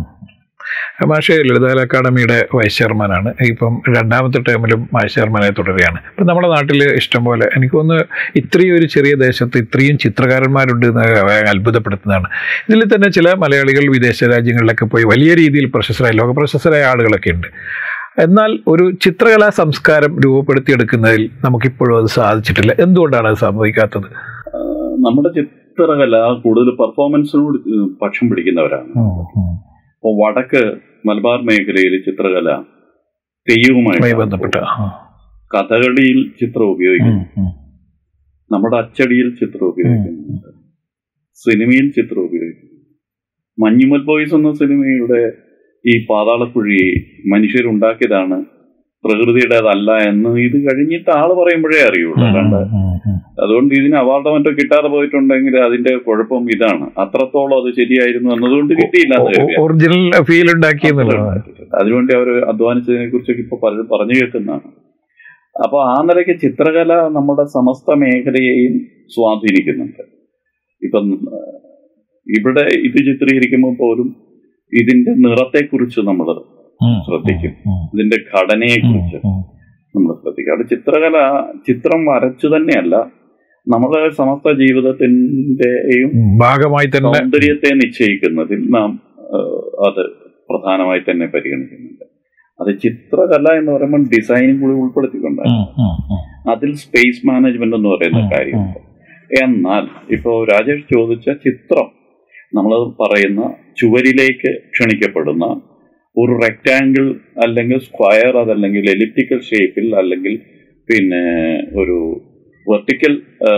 Speaker 1: മാഷെ ലളിതകല അക്കാദമിയുടെ വൈസ് ചെയർമാനാണ് ഇപ്പം രണ്ടാമത്തെ ടേമിലും വൈസ് ചെയർമാനായി തുടരുകയാണ് ഇപ്പം നമ്മുടെ നാട്ടിൽ ഇഷ്ടംപോലെ എനിക്ക് തോന്നുന്നു ഇത്രയും ഒരു ചെറിയ ദേശത്ത് ഇത്രയും ചിത്രകാരന്മാരുണ്ട് എന്ന് അത്ഭുതപ്പെടുത്തുന്നതാണ് ഇതിൽ തന്നെ ചില മലയാളികൾ വിദേശ രാജ്യങ്ങളിലൊക്കെ പോയി വലിയ രീതിയിൽ പ്രശസ്തരായ ലോക പ്രശസ്തരായ ആളുകളൊക്കെ ഉണ്ട് എന്നാൽ ഒരു ചിത്രകലാ സംസ്കാരം രൂപപ്പെടുത്തിയെടുക്കുന്നതിൽ നമുക്കിപ്പോഴും അത് സാധിച്ചിട്ടില്ല എന്തുകൊണ്ടാണ് അത് സംഭവിക്കാത്തത്
Speaker 2: ആ, നമ്മുടെ ചിത്രകല കൂടുതൽ പെർഫോമൻസിനോട് പക്ഷം പിടിക്കുന്നവരാണ് അപ്പോൾ വടക്ക് മലബാർ മേഖലയിൽ ചിത്രകല തെയ്യവുമായി
Speaker 1: മായി ബന്ധപ്പെട്ട ആ.
Speaker 2: കഥകളിയിൽ ചിത്രം ഉപയോഗിക്കുന്നു
Speaker 1: ഉം, ഉം.
Speaker 2: നമ്മുടെ അച്ചടിയിൽ ചിത്രം ഉപയോഗിക്കുന്നുണ്ട് സിനിമയിൽ ചിത്രം ഉപയോഗിക്കുന്നു മഞ്ഞുമൽ ബോയ്സ് എന്ന സിനിമയുടെ ഈ പാതാളക്കുഴി മനുഷ്യരുണ്ടാക്കിയതാണ് പ്രകൃതിയുടേതല്ല എന്ന് ഇത് കഴിഞ്ഞിട്ട് ആള് പറയുമ്പോഴേ അറിയുള്ളൂ അല്ലാണ്ട്
Speaker 1: ഉം, ഉം.
Speaker 2: അതുകൊണ്ട് ഇതിന് അവാർഡോ മറ്റോ കിട്ടാതെ പോയിട്ടുണ്ടെങ്കിൽ അതിന്റെ കുഴപ്പം ഇതാണ് അത്രത്തോളം അത് ശരിയായിരുന്നു എന്നതുകൊണ്ട് കിട്ടിയില്ല എന്ന് കരുതിയാ.
Speaker 1: ഒറിജിനൽ ഫീൽ ഉണ്ടാക്കി എന്നുള്ളതാണ്
Speaker 2: അതിനുവേണ്ടി അവർ അധ്വാനിച്ചതിനെ കുറിച്ചൊക്കെ ഇപ്പൊ പലരും പറഞ്ഞു കേൾക്കുന്നതാണ് അപ്പൊ ആ നിലയ്ക്ക് ചിത്രകല നമ്മുടെ സമസ്ത മേഖലയെയും സ്വാധീനിക്കുന്നുണ്ട് ഇപ്പം ആ, ഇവിടെ ഇത് ചിത്രീകരിക്കുമ്പോൾ പോലും ഇതിന്റെ നിറത്തെക്കുറിച്ച് നമ്മൾ
Speaker 1: ഉം,
Speaker 2: ശ്രദ്ധിക്കും.
Speaker 1: ഉം,
Speaker 2: ഇതിന്റെ ഘടനയെക്കുറിച്ച്
Speaker 1: ഉം,
Speaker 2: നമ്മൾ ശ്രദ്ധിക്കുക അത് ചിത്രകല ചിത്രം വരച്ചു തന്നെയല്ല നമ്മുടെ സമസ്ത ജീവിതത്തിന്റെയും
Speaker 1: ഉം. ഭാഗമായി തന്നെ
Speaker 2: സൗന്ദര്യത്തെ നിശ്ചയിക്കുന്നതിൽ നാം ആ, അത് പ്രധാനമായി തന്നെ പരിഗണിക്കുന്നുണ്ട് അത് ചിത്രകല എന്ന് പറയുമ്പോൾ ഡിസൈനും കൂടി ഉൾപ്പെടുത്തിക്കൊണ്ടാണ്
Speaker 1: ഉം, ഉം, ഉം.
Speaker 2: അതിൽ സ്പേസ് മാനേജ്മെന്റ് എന്ന് പറയുന്ന
Speaker 1: ഉം,
Speaker 2: കാര്യമുണ്ട് എന്നാൽ ഇപ്പോ രാജേഷ് ചോദിച്ച ചിത്രം നമ്മൾ പറയുന്ന ചുവരിലേക്ക് ക്ഷണിക്കപ്പെടുന്ന ഒരു റെക്റ്റാങ്കിൾ അല്ലെങ്കിൽ സ്ക്വയർ അതല്ലെങ്കിൽ എലിപ്റ്റിക്കൽ ഷേപ്പിൽ അല്ലെങ്കിൽ പിന്നെ ഒരു വെർട്ടിക്കൽ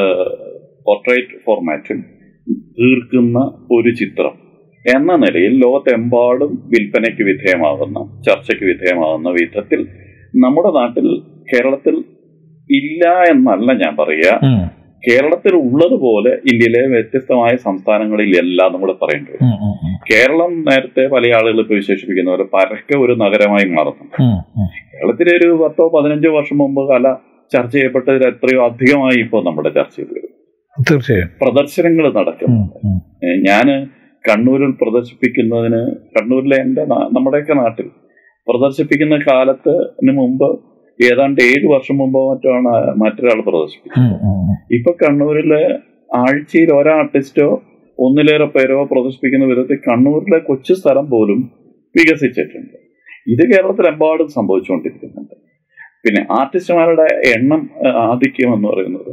Speaker 2: പോർട്രേറ്റ് ഫോർമാറ്റിൽ തീർക്കുന്ന ഒരു ചിത്രം എന്ന നിലയിൽ ലോകത്തെമ്പാടും വിൽപ്പനയ്ക്ക് വിധേയമാകുന്ന ചർച്ചയ്ക്ക് വിധേയമാകുന്ന വിധത്തിൽ നമ്മുടെ നാട്ടിൽ കേരളത്തിൽ ഇല്ല എന്നല്ല ഞാൻ പറയുക
Speaker 1: ഉം,
Speaker 2: കേരളത്തിൽ ഉള്ളതുപോലെ ഇന്ത്യയിലെ വ്യത്യസ്തമായ സംസ്ഥാനങ്ങളിൽ എല്ലാം നമ്മൾ പറയേണ്ടി വരും
Speaker 1: ഉം, ഉം, ഉം.
Speaker 2: കേരളം നേരത്തെ പല ആളുകൾ ഇപ്പോൾ വിശേഷിപ്പിക്കുന്ന പോലെ പരക്കെ ഒരു നഗരമായി മാറുന്നു
Speaker 1: ഉം, ഉം.
Speaker 2: കേരളത്തിലെ ഒരു പത്തോ പതിനഞ്ചോ വർഷം മുമ്പ് കല ചർച്ച ചെയ്യപ്പെട്ടതിൽ എത്രയോ അധികമായി ഇപ്പോൾ നമ്മുടെ ചർച്ചയിൽ വരും
Speaker 1: തീർച്ചയായും
Speaker 2: പ്രദർശനങ്ങൾ നടക്കും
Speaker 1: ഉം, ഉം.
Speaker 2: ഞാൻ കണ്ണൂരിൽ പ്രദർശിപ്പിക്കുന്നതിന് കണ്ണൂരിലെ എൻ്റെ നാ- നമ്മുടെയൊക്കെ നാട്ടിൽ പ്രദർശിപ്പിക്കുന്ന കാലത്തിന് മുമ്പ് ഏതാണ്ട് ഏഴ് വർഷം മുമ്പോ മറ്റോ ആണ് മറ്റൊരാൾ പ്രദർശിപ്പിച്ചത്
Speaker 1: ഉം, ഉം, ഉം.
Speaker 2: ഇപ്പൊ കണ്ണൂരിലെ ആഴ്ചയിൽ ഒരാ ആർട്ടിസ്റ്റോ ഒന്നിലേറെ പേരോ പ്രദർശിപ്പിക്കുന്ന വിധത്തിൽ കണ്ണൂരിലെ കൊച്ചു സ്ഥലം പോലും വികസിച്ചിട്ടുണ്ട് ഇത് കേരളത്തിലെമ്പാടും സംഭവിച്ചുകൊണ്ടിരിക്കുന്നുണ്ട് പിന്നെ ആർട്ടിസ്റ്റുമാരുടെ എണ്ണം ആ, ആധിക്യം എന്ന് പറയുന്നത്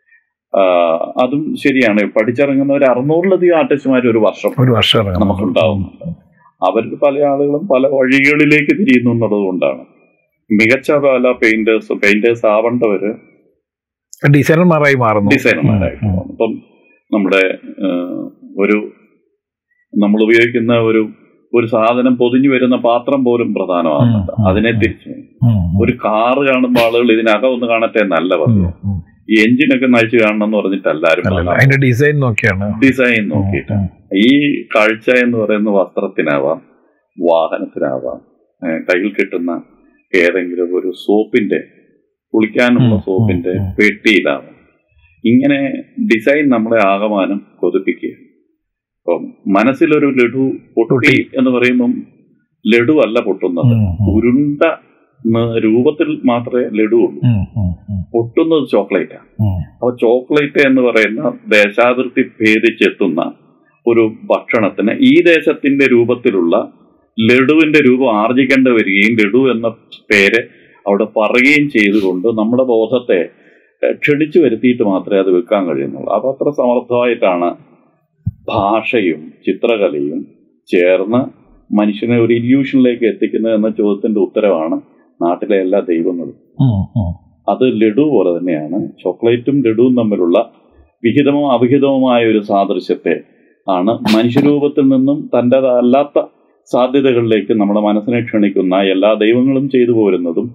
Speaker 2: ആ, അതും ശരിയാണ് പഠിച്ചിറങ്ങുന്ന ഒരു അറുന്നൂറിലധികം ആർട്ടിസ്റ്റുമാർ ഒരു വർഷം
Speaker 1: ഒരു വർഷം ഇറങ്ങും.
Speaker 2: നമുക്കുണ്ടാവുന്നുണ്ട് അവരിൽ പല ആളുകളും പല വഴികളിലേക്ക് തിരിയുന്നു എന്നുള്ളത് കൊണ്ടാണ് മികച്ച പല പെയിന്റേഴ്സ് പെയിന്റേഴ്സ് ആവേണ്ടവര്
Speaker 1: ഡിസൈനർമാരായി മാറുന്നു
Speaker 2: ഡിസൈനർമാരായിട്ട്
Speaker 1: ഉം, ഉം.
Speaker 2: മാറും. ഇപ്പം നമ്മുടെ ആ, ഒരു നമ്മൾ ഉപയോഗിക്കുന്ന ഒരു ഒരു സാധനം പൊതിഞ്ഞു വരുന്ന പാത്രം പോലും പ്രധാനമാകുന്നുണ്ട്
Speaker 1: ഉം, ഉം,
Speaker 2: അതിനെ
Speaker 1: ഉം.
Speaker 2: തിരിച്ചു
Speaker 1: ഉം, ഉം.
Speaker 2: ഒരു കാറ് കാണുമ്പോൾ ആളുകൾ ഇതിനകം ഒന്ന് കാണട്ടെ എന്നല്ല
Speaker 1: ഉം,
Speaker 2: പറഞ്ഞു
Speaker 1: ഉം.
Speaker 2: ഈ എഞ്ചിനൊക്കെ നയിച്ച് കാണണം എന്ന് പറഞ്ഞിട്ട് എല്ലാവരും
Speaker 1: അല്ലല്ല, അതിന്റെ ഡിസൈൻ നോക്കിയാണ്
Speaker 2: ഡിസൈൻ നോക്കിയിട്ട്
Speaker 1: ഉം,
Speaker 2: ഈ കാഴ്ച എന്ന് പറയുന്ന വസ്ത്രത്തിനാവാം വാഹനത്തിനാവാം ഏഹ് കയ്യിൽ കിട്ടുന്ന ഏതെങ്കിലും ഒരു സോപ്പിന്റെ കുളിക്കാനുള്ള
Speaker 1: ഉം,
Speaker 2: സോപ്പിന്റെ
Speaker 1: ഉം, ഉം.
Speaker 2: പെട്ടിയിലാവാം ഇങ്ങനെ ഡിസൈൻ നമ്മളെ ആകമാനം കൊതിപ്പിക്കുക അപ്പം മനസ്സിലൊരു ലഡു പൊട്ടി
Speaker 1: പൊട്ടി.
Speaker 2: എന്ന് പറയുമ്പം ലഡു അല്ല പൊട്ടുന്നത്
Speaker 1: ഉം, ഉം.
Speaker 2: ഉരുണ്ട ന- രൂപത്തിൽ മാത്രമേ ലഡു ഉള്ളൂ
Speaker 1: ഉം, ഉം, ഉം.
Speaker 2: പൊട്ടുന്നത് ചോക്ലേറ്റാണ്
Speaker 1: ഉം.
Speaker 2: അപ്പൊ ചോക്ലേറ്റ് എന്ന് പറയുന്ന ദേശാതിർത്തി ഭേദിച്ചെത്തുന്ന ഒരു ഭക്ഷണത്തിന് ഈ ദേശത്തിന്റെ രൂപത്തിലുള്ള ലഡുവിന്റെ രൂപം ആർജിക്കേണ്ടി വരികയും ലഡു എന്ന പേര് അവിടെ പറയുകയും ചെയ്തുകൊണ്ട് നമ്മുടെ ബോധത്തെ ഏഹ്, ക്ഷണിച്ചു വരുത്തിയിട്ട് മാത്രമേ അത് വെക്കാൻ കഴിയുന്നുള്ളൂ അപ്പൊ അത്ര സമർത്ഥമായിട്ടാണ് ഭാഷയും ചിത്രകലയും ചേർന്ന് മനുഷ്യനെ ഒരു ഇല്യൂഷനിലേക്ക് എത്തിക്കുന്നത് എന്ന ചോദ്യത്തിന്റെ ഉത്തരവാണ് നാട്ടിലെ എല്ലാ ദൈവങ്ങളും
Speaker 1: ഉം, ഉം.
Speaker 2: അത് ലഡു പോലെ തന്നെയാണ് ചോക്ലേറ്റും ലഡുവും തമ്മിലുള്ള വിഹിതമോ അവിഹിതവുമായ ഒരു സാദൃശ്യത്തെ ആണ് മനുഷ്യരൂപത്തിൽ നിന്നും തൻ്റെതല്ലാത്ത സാധ്യതകളിലേക്ക് നമ്മുടെ മനസ്സിനെ ക്ഷണിക്കുന്ന എല്ലാ ദൈവങ്ങളും ചെയ്തു പോരുന്നതും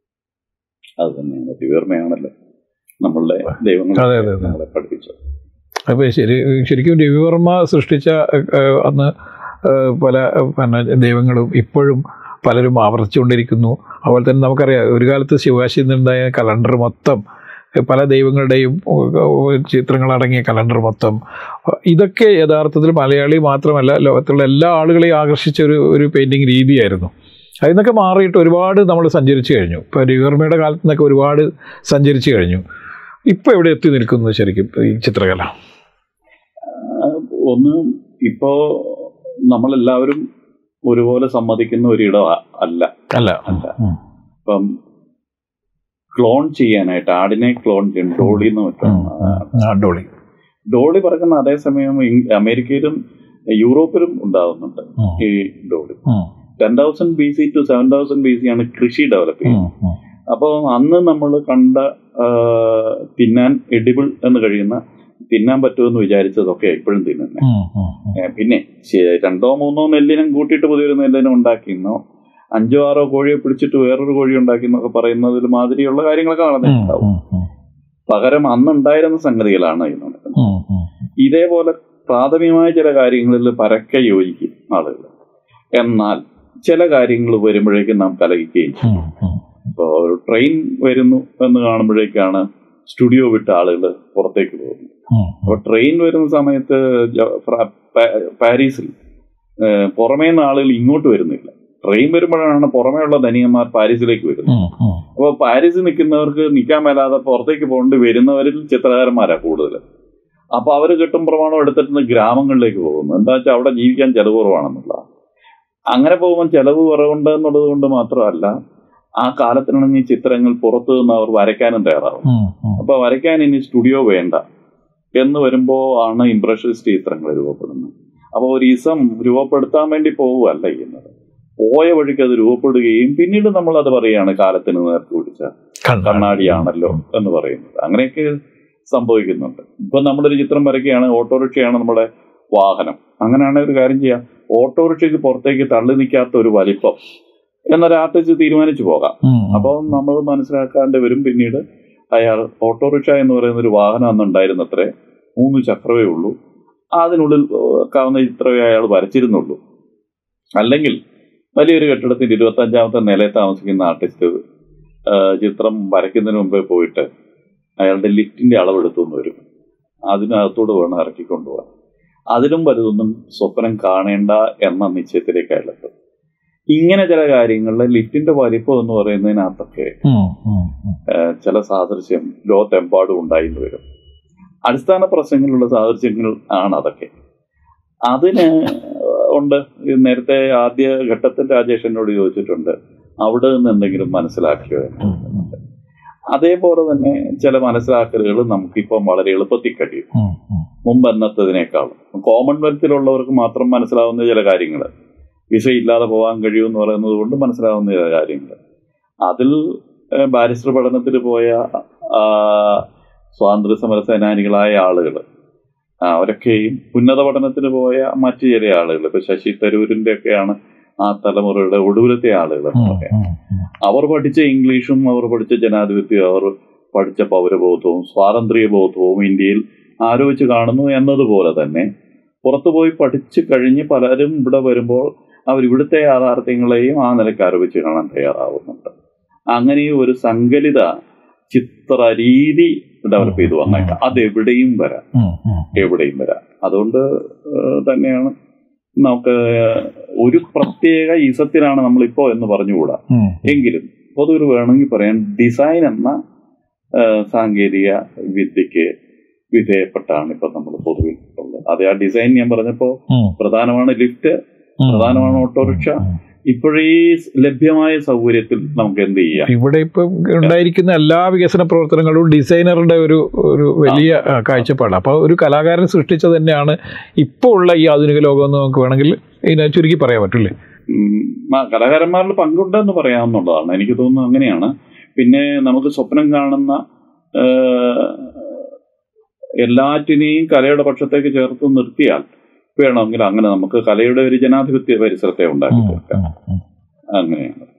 Speaker 2: അത് തന്നെയാണ് ദിവ്യർമ്മയാണല്ലോ നമ്മളുടെ ദൈവങ്ങൾ
Speaker 1: അതെ, അതെ, അതെ.
Speaker 2: നമ്മളെ പഠിപ്പിച്ചത്
Speaker 1: അപ്പൊ ശരി ശരിക്കും രവിവർമ്മ സൃഷ്ടിച്ച ഏഹ്, അന്ന് ഏഹ്, പല ഏഹ്, പിന്നെ ദൈവങ്ങളും ഇപ്പോഴും പലരും ആവർത്തിച്ചുകൊണ്ടിരിക്കുന്നു അതുപോലെ തന്നെ നമുക്കറിയാം ഒരു കാലത്ത് ശിവകാശിയിൽ നിന്നുണ്ടായ കലണ്ടർ മൊത്തം പല ദൈവങ്ങളുടെയും ചിത്രങ്ങളടങ്ങിയ കലണ്ടർ മൊത്തം ഇതൊക്കെ യഥാർത്ഥത്തിൽ മലയാളി മാത്രമല്ല ലോകത്തുള്ള എല്ലാ ആളുകളെയും ആകർഷിച്ച ഒരു ഒരു പെയിൻറ്റിങ് രീതിയായിരുന്നു അതിൽ നിന്നൊക്കെ മാറിയിട്ട് ഒരുപാട് നമ്മൾ സഞ്ചരിച്ചു കഴിഞ്ഞു ഇപ്പോൾ രവിവർമ്മയുടെ കാലത്ത് നിന്നൊക്കെ ഒരുപാട് സഞ്ചരിച്ചു കഴിഞ്ഞു ഇപ്പോൾ എവിടെ എത്തി നിൽക്കുന്നു ശരിക്കും ഈ ചിത്രകല
Speaker 2: ഒന്ന് ഇപ്പോ നമ്മളെല്ലാവരും ഒരുപോലെ സമ്മതിക്കുന്ന ഒരിടം അല്ല
Speaker 1: അല്ല
Speaker 2: അല്ല ഇപ്പം ക്ലോൺ ചെയ്യാനായിട്ട് ആടിനെ ക്ലോൺ ചെയ്യണം ഡോളി എന്ന് വെച്ചാൽ
Speaker 1: ഡോളി
Speaker 2: ഡോളി പറക്കുന്ന അതേസമയം അമേരിക്കയിലും യൂറോപ്പിലും ഉണ്ടാകുന്നുണ്ട് ഈ Dolly ten thousand B C two seven thousand B C ആണ് കൃഷി ഡെവലപ്പ് ചെയ്യുന്നത് അപ്പോൾ അന്ന് നമ്മൾ കണ്ട തിന്നാൻ എഡിബിൾ എന്ന് കഴിയുന്ന തിന്നാൻ പറ്റുമെന്ന് വിചാരിച്ചതൊക്കെ ഇപ്പോഴും തിന്നുന്നത് പിന്നെ രണ്ടോ മൂന്നോ നെല്ലിനും കൂട്ടിയിട്ട് പുതിയൊരു നെല്ലിനും ഉണ്ടാക്കിയെന്നോ അഞ്ചോ ആറോ കോഴിയെ പിടിച്ചിട്ട് വേറൊരു കോഴി ഉണ്ടാക്കിയെന്നൊക്കെ പറയുന്നതിൽ മാതിരിയുള്ള കാര്യങ്ങളൊക്കെ നടന്നിട്ടുണ്ടാവും പകരം അന്നുണ്ടായിരുന്ന സംഗതികളാണ് ഈ നടക്കുന്നത് ഇതേപോലെ പ്രാഥമികമായ ചില കാര്യങ്ങളിൽ പരക്കെ യോജിക്കും ആളുകൾ എന്നാൽ ചില കാര്യങ്ങൾ വരുമ്പോഴേക്കും നാം കലഹിക്കുകയും ചെയ്യും ഇപ്പോൾ ഒരു ട്രെയിൻ വരുന്നു എന്ന് കാണുമ്പോഴേക്കാണ് സ്റ്റുഡിയോ വിട്ട ആളുകൾ പുറത്തേക്ക് പോകുന്നത് അപ്പോൾ ട്രെയിൻ വരുന്ന സമയത്ത് പാരീസിൽ പുറമേ നിന്ന് ആളുകൾ ഇങ്ങോട്ട് വരുന്നില്ല ട്രെയിൻ വരുമ്പോഴാണ് പുറമേയുള്ള ധനികന്മാർ പാരീസിലേക്ക് വരുന്നത് അപ്പോൾ പാരീസിൽ നിൽക്കുന്നവർക്ക് നിൽക്കാൻ മേലാതെ പുറത്തേക്ക് പോകേണ്ടി വരുന്നവരിൽ ചിത്രകാരന്മാരാണ് കൂടുതൽ അപ്പോൾ അവർ കിട്ടും പ്രമാണം എടുത്തിട്ട് ഗ്രാമങ്ങളിലേക്ക് പോകുന്നു എന്താ വെച്ചാൽ അവിടെ ജീവിക്കാൻ ചെലവ് കുറവാണെന്നുള്ള അങ്ങനെ പോകുമ്പോൾ ചെലവ് കുറവുണ്ട് എന്നുള്ളത് കൊണ്ട് മാത്രമല്ല ആ കാലത്തിനാണെങ്കിൽ ചിത്രങ്ങൾ പുറത്തു നിന്ന് അവർ വരയ്ക്കാനും തയ്യാറാവും അപ്പൊ വരയ്ക്കാൻ ഇനി സ്റ്റുഡിയോ വേണ്ട എന്ന് വരുമ്പോൾ ആണ് ഇംപ്രഷനിസ്റ്റ് ചിത്രങ്ങൾ രൂപപ്പെടുന്നത് അപ്പോൾ ഒരു ഇസം രൂപപ്പെടുത്താൻ വേണ്ടി പോവുകയല്ല ചെയ്യുന്നത് പോയ വഴിക്ക് അത് രൂപപ്പെടുകയും പിന്നീട് നമ്മൾ അത് പറയുകയാണ് കാലത്തിന് നേർക്ക് പിടിച്ച കണ്ണാടിയാണല്ലോ എന്ന് പറയുന്നത് അങ്ങനെയൊക്കെ സംഭവിക്കുന്നുണ്ട് ഇപ്പൊ നമ്മളൊരു ചിത്രം വരയ്ക്കുകയാണ് ഓട്ടോറിക്ഷയാണ് നമ്മുടെ വാഹനം അങ്ങനെയാണെങ്കിൽ ഒരു കാര്യം ചെയ്യാം ഓട്ടോറിക്ഷയ്ക്ക് പുറത്തേക്ക് തള്ളി നിൽക്കാത്ത ഒരു വലിപ്പം എന്നൊരു ആർട്ടിസ്റ്റ് തീരുമാനിച്ചു പോകാം അപ്പോൾ നമ്മൾ മനസ്സിലാക്കാണ്ട് വരും പിന്നീട് അയാൾ ഓട്ടോറിക്ഷ എന്ന് പറയുന്ന ഒരു വാഹനം അന്ന് ഉണ്ടായിരുന്നത്രേ മൂന്ന് ചക്രമേ ഉള്ളൂ അതിനുള്ളിൽ കാവുന്ന ചിത്രമേ അയാൾ വരച്ചിരുന്നുള്ളൂ അല്ലെങ്കിൽ വലിയൊരു കെട്ടിടത്തിന്റെ ഇരുപത്തി അഞ്ചാമത്തെ നിലയിൽ താമസിക്കുന്ന ആർട്ടിസ്റ്റ് ചിത്രം വരയ്ക്കുന്നതിന് മുമ്പേ പോയിട്ട് അയാളുടെ ലിഫ്റ്റിന്റെ അളവെടുത്തു എന്ന് വരും അതിനകത്തൂടെ വേണം ഇറക്കിക്കൊണ്ടുപോകാൻ അതിലും വലുതൊന്നും സ്വപ്നം കാണേണ്ട എന്ന നിശ്ചയത്തിലേക്ക് അയാളെത്തും ഇങ്ങനെ ചില കാര്യങ്ങളിൽ ലിഫ്റ്റിന്റെ വലിപ്പം എന്ന് പറയുന്നതിനകത്തൊക്കെ ചില സാദൃശ്യം ലോകത്തെമ്പാടും ഉണ്ടായിന്ന് വരും അടിസ്ഥാന പ്രശ്നങ്ങളിലുള്ള സാദൃശ്യങ്ങൾ ആണ് അതൊക്കെ അതിന് ഉണ്ട് നേരത്തെ ആദ്യ ഘട്ടത്തിൽ രാജേഷ് എന്നോട് ചോദിച്ചിട്ടുണ്ട് അവിടെ നിന്ന് എന്തെങ്കിലും മനസ്സിലാക്കിയോ എന്നുണ്ട് അതേപോലെ തന്നെ ചില മനസ്സിലാക്കലുകൾ നമുക്കിപ്പം വളരെ എളുപ്പത്തിൽ കഴിയും മുമ്പ് എന്നത്തതിനേക്കാളും കോമൺവെൽത്തിലുള്ളവർക്ക് മാത്രം മനസ്സിലാവുന്ന ചില കാര്യങ്ങൾ വിസ ഇല്ലാതെ പോകാൻ കഴിയുമെന്ന് പറയുന്നത് കൊണ്ട് മനസ്സിലാവുന്ന ചില കാര്യങ്ങൾ അതിൽ ബാരിസ്റ്റർ പഠനത്തിൽ പോയ സ്വാതന്ത്ര്യ സമര സേനാനികളായ ആളുകൾ അവരൊക്കെയും ഉന്നത പഠനത്തിന് പോയ മറ്റു ചില ആളുകൾ ഇപ്പൊ ശശി തരൂരിന്റെ ഒക്കെയാണ് ആ തലമുറയുടെ ഒടുവിലത്തെ ആളുകൾ അവർ പഠിച്ച ഇംഗ്ലീഷും അവർ പഠിച്ച ജനാധിപത്യവും അവർ പഠിച്ച പൗരബോധവും സ്വാതന്ത്ര്യ ബോധവും ഇന്ത്യയിൽ ആരോപിച്ച് കാണുന്നു എന്നതുപോലെ തന്നെ പുറത്തുപോയി പഠിച്ചു കഴിഞ്ഞ് പലരും ഇവിടെ വരുമ്പോൾ അവർ ഇവിടുത്തെ യാഥാർത്ഥ്യങ്ങളെയും ആ നിലയ്ക്ക് ആരോപിച്ച് കാണാൻ തയ്യാറാവുന്നുണ്ട് അങ്ങനെ ഒരു സങ്കലിത ചിത്ര രീതി ഡെവലപ്പ് ചെയ്തു വന്നേക്കാം അതെവിടെയും വരാം എവിടെയും വരാം അതുകൊണ്ട് തന്നെയാണ് നമുക്ക് ഒരു പ്രത്യേക ഇസത്തിലാണ് നമ്മളിപ്പോ എന്ന് പറഞ്ഞുകൂടാ എങ്കിലും പൊതുവിൽ വേണമെങ്കിൽ പറയാൻ ഡിസൈൻ എന്ന സാങ്കേതിക വിദ്യക്ക് വിധേയപ്പെട്ടാണ് ഇപ്പൊ നമ്മൾ പൊതുവിൽ ഉള്ളത് അതെ ആ ഡിസൈൻ ഞാൻ പറഞ്ഞപ്പോ പ്രധാനമാണ് ലിഫ്റ്റ് പ്രധാനമാണ് ഓട്ടോറിക്ഷ ഇപ്പോഴീ ലഭ്യമായ സൗകര്യത്തിൽ നമുക്ക് എന്ത് ചെയ്യാം
Speaker 1: ഇവിടെ ഇപ്പൊ ഉണ്ടായിരിക്കുന്ന എല്ലാ വികസന പ്രവർത്തനങ്ങളും ഡിസൈനറുടെ ഒരു ഒരു വലിയ കാഴ്ചപ്പാട് അപ്പൊ ഒരു കലാകാരൻ സൃഷ്ടിച്ചത് തന്നെയാണ് ഇപ്പോൾ ഉള്ള ഈ ആധുനിക ലോകം എന്ന് നമുക്ക് വേണമെങ്കിൽ ഇതിനെ ചുരുക്കി പറയാൻ പറ്റില്ലേ
Speaker 2: കലാകാരന്മാരിൽ പങ്കുണ്ടെന്ന് പറയാവുന്നതാണ് എനിക്ക് തോന്നുന്നു അങ്ങനെയാണ് പിന്നെ നമുക്ക് സ്വപ്നം കാണുന്ന എല്ലാറ്റിനെയും കലയുടെ പക്ഷത്തേക്ക് ചേർത്ത് നിർത്തിയാൽ വേണമെങ്കിൽ അങ്ങനെ നമുക്ക് കലയുടെ ഒരു ജനാധിപത്യ പരിസരത്തെ ഉണ്ടാക്കി തീർക്കാം അങ്ങനെയാണ്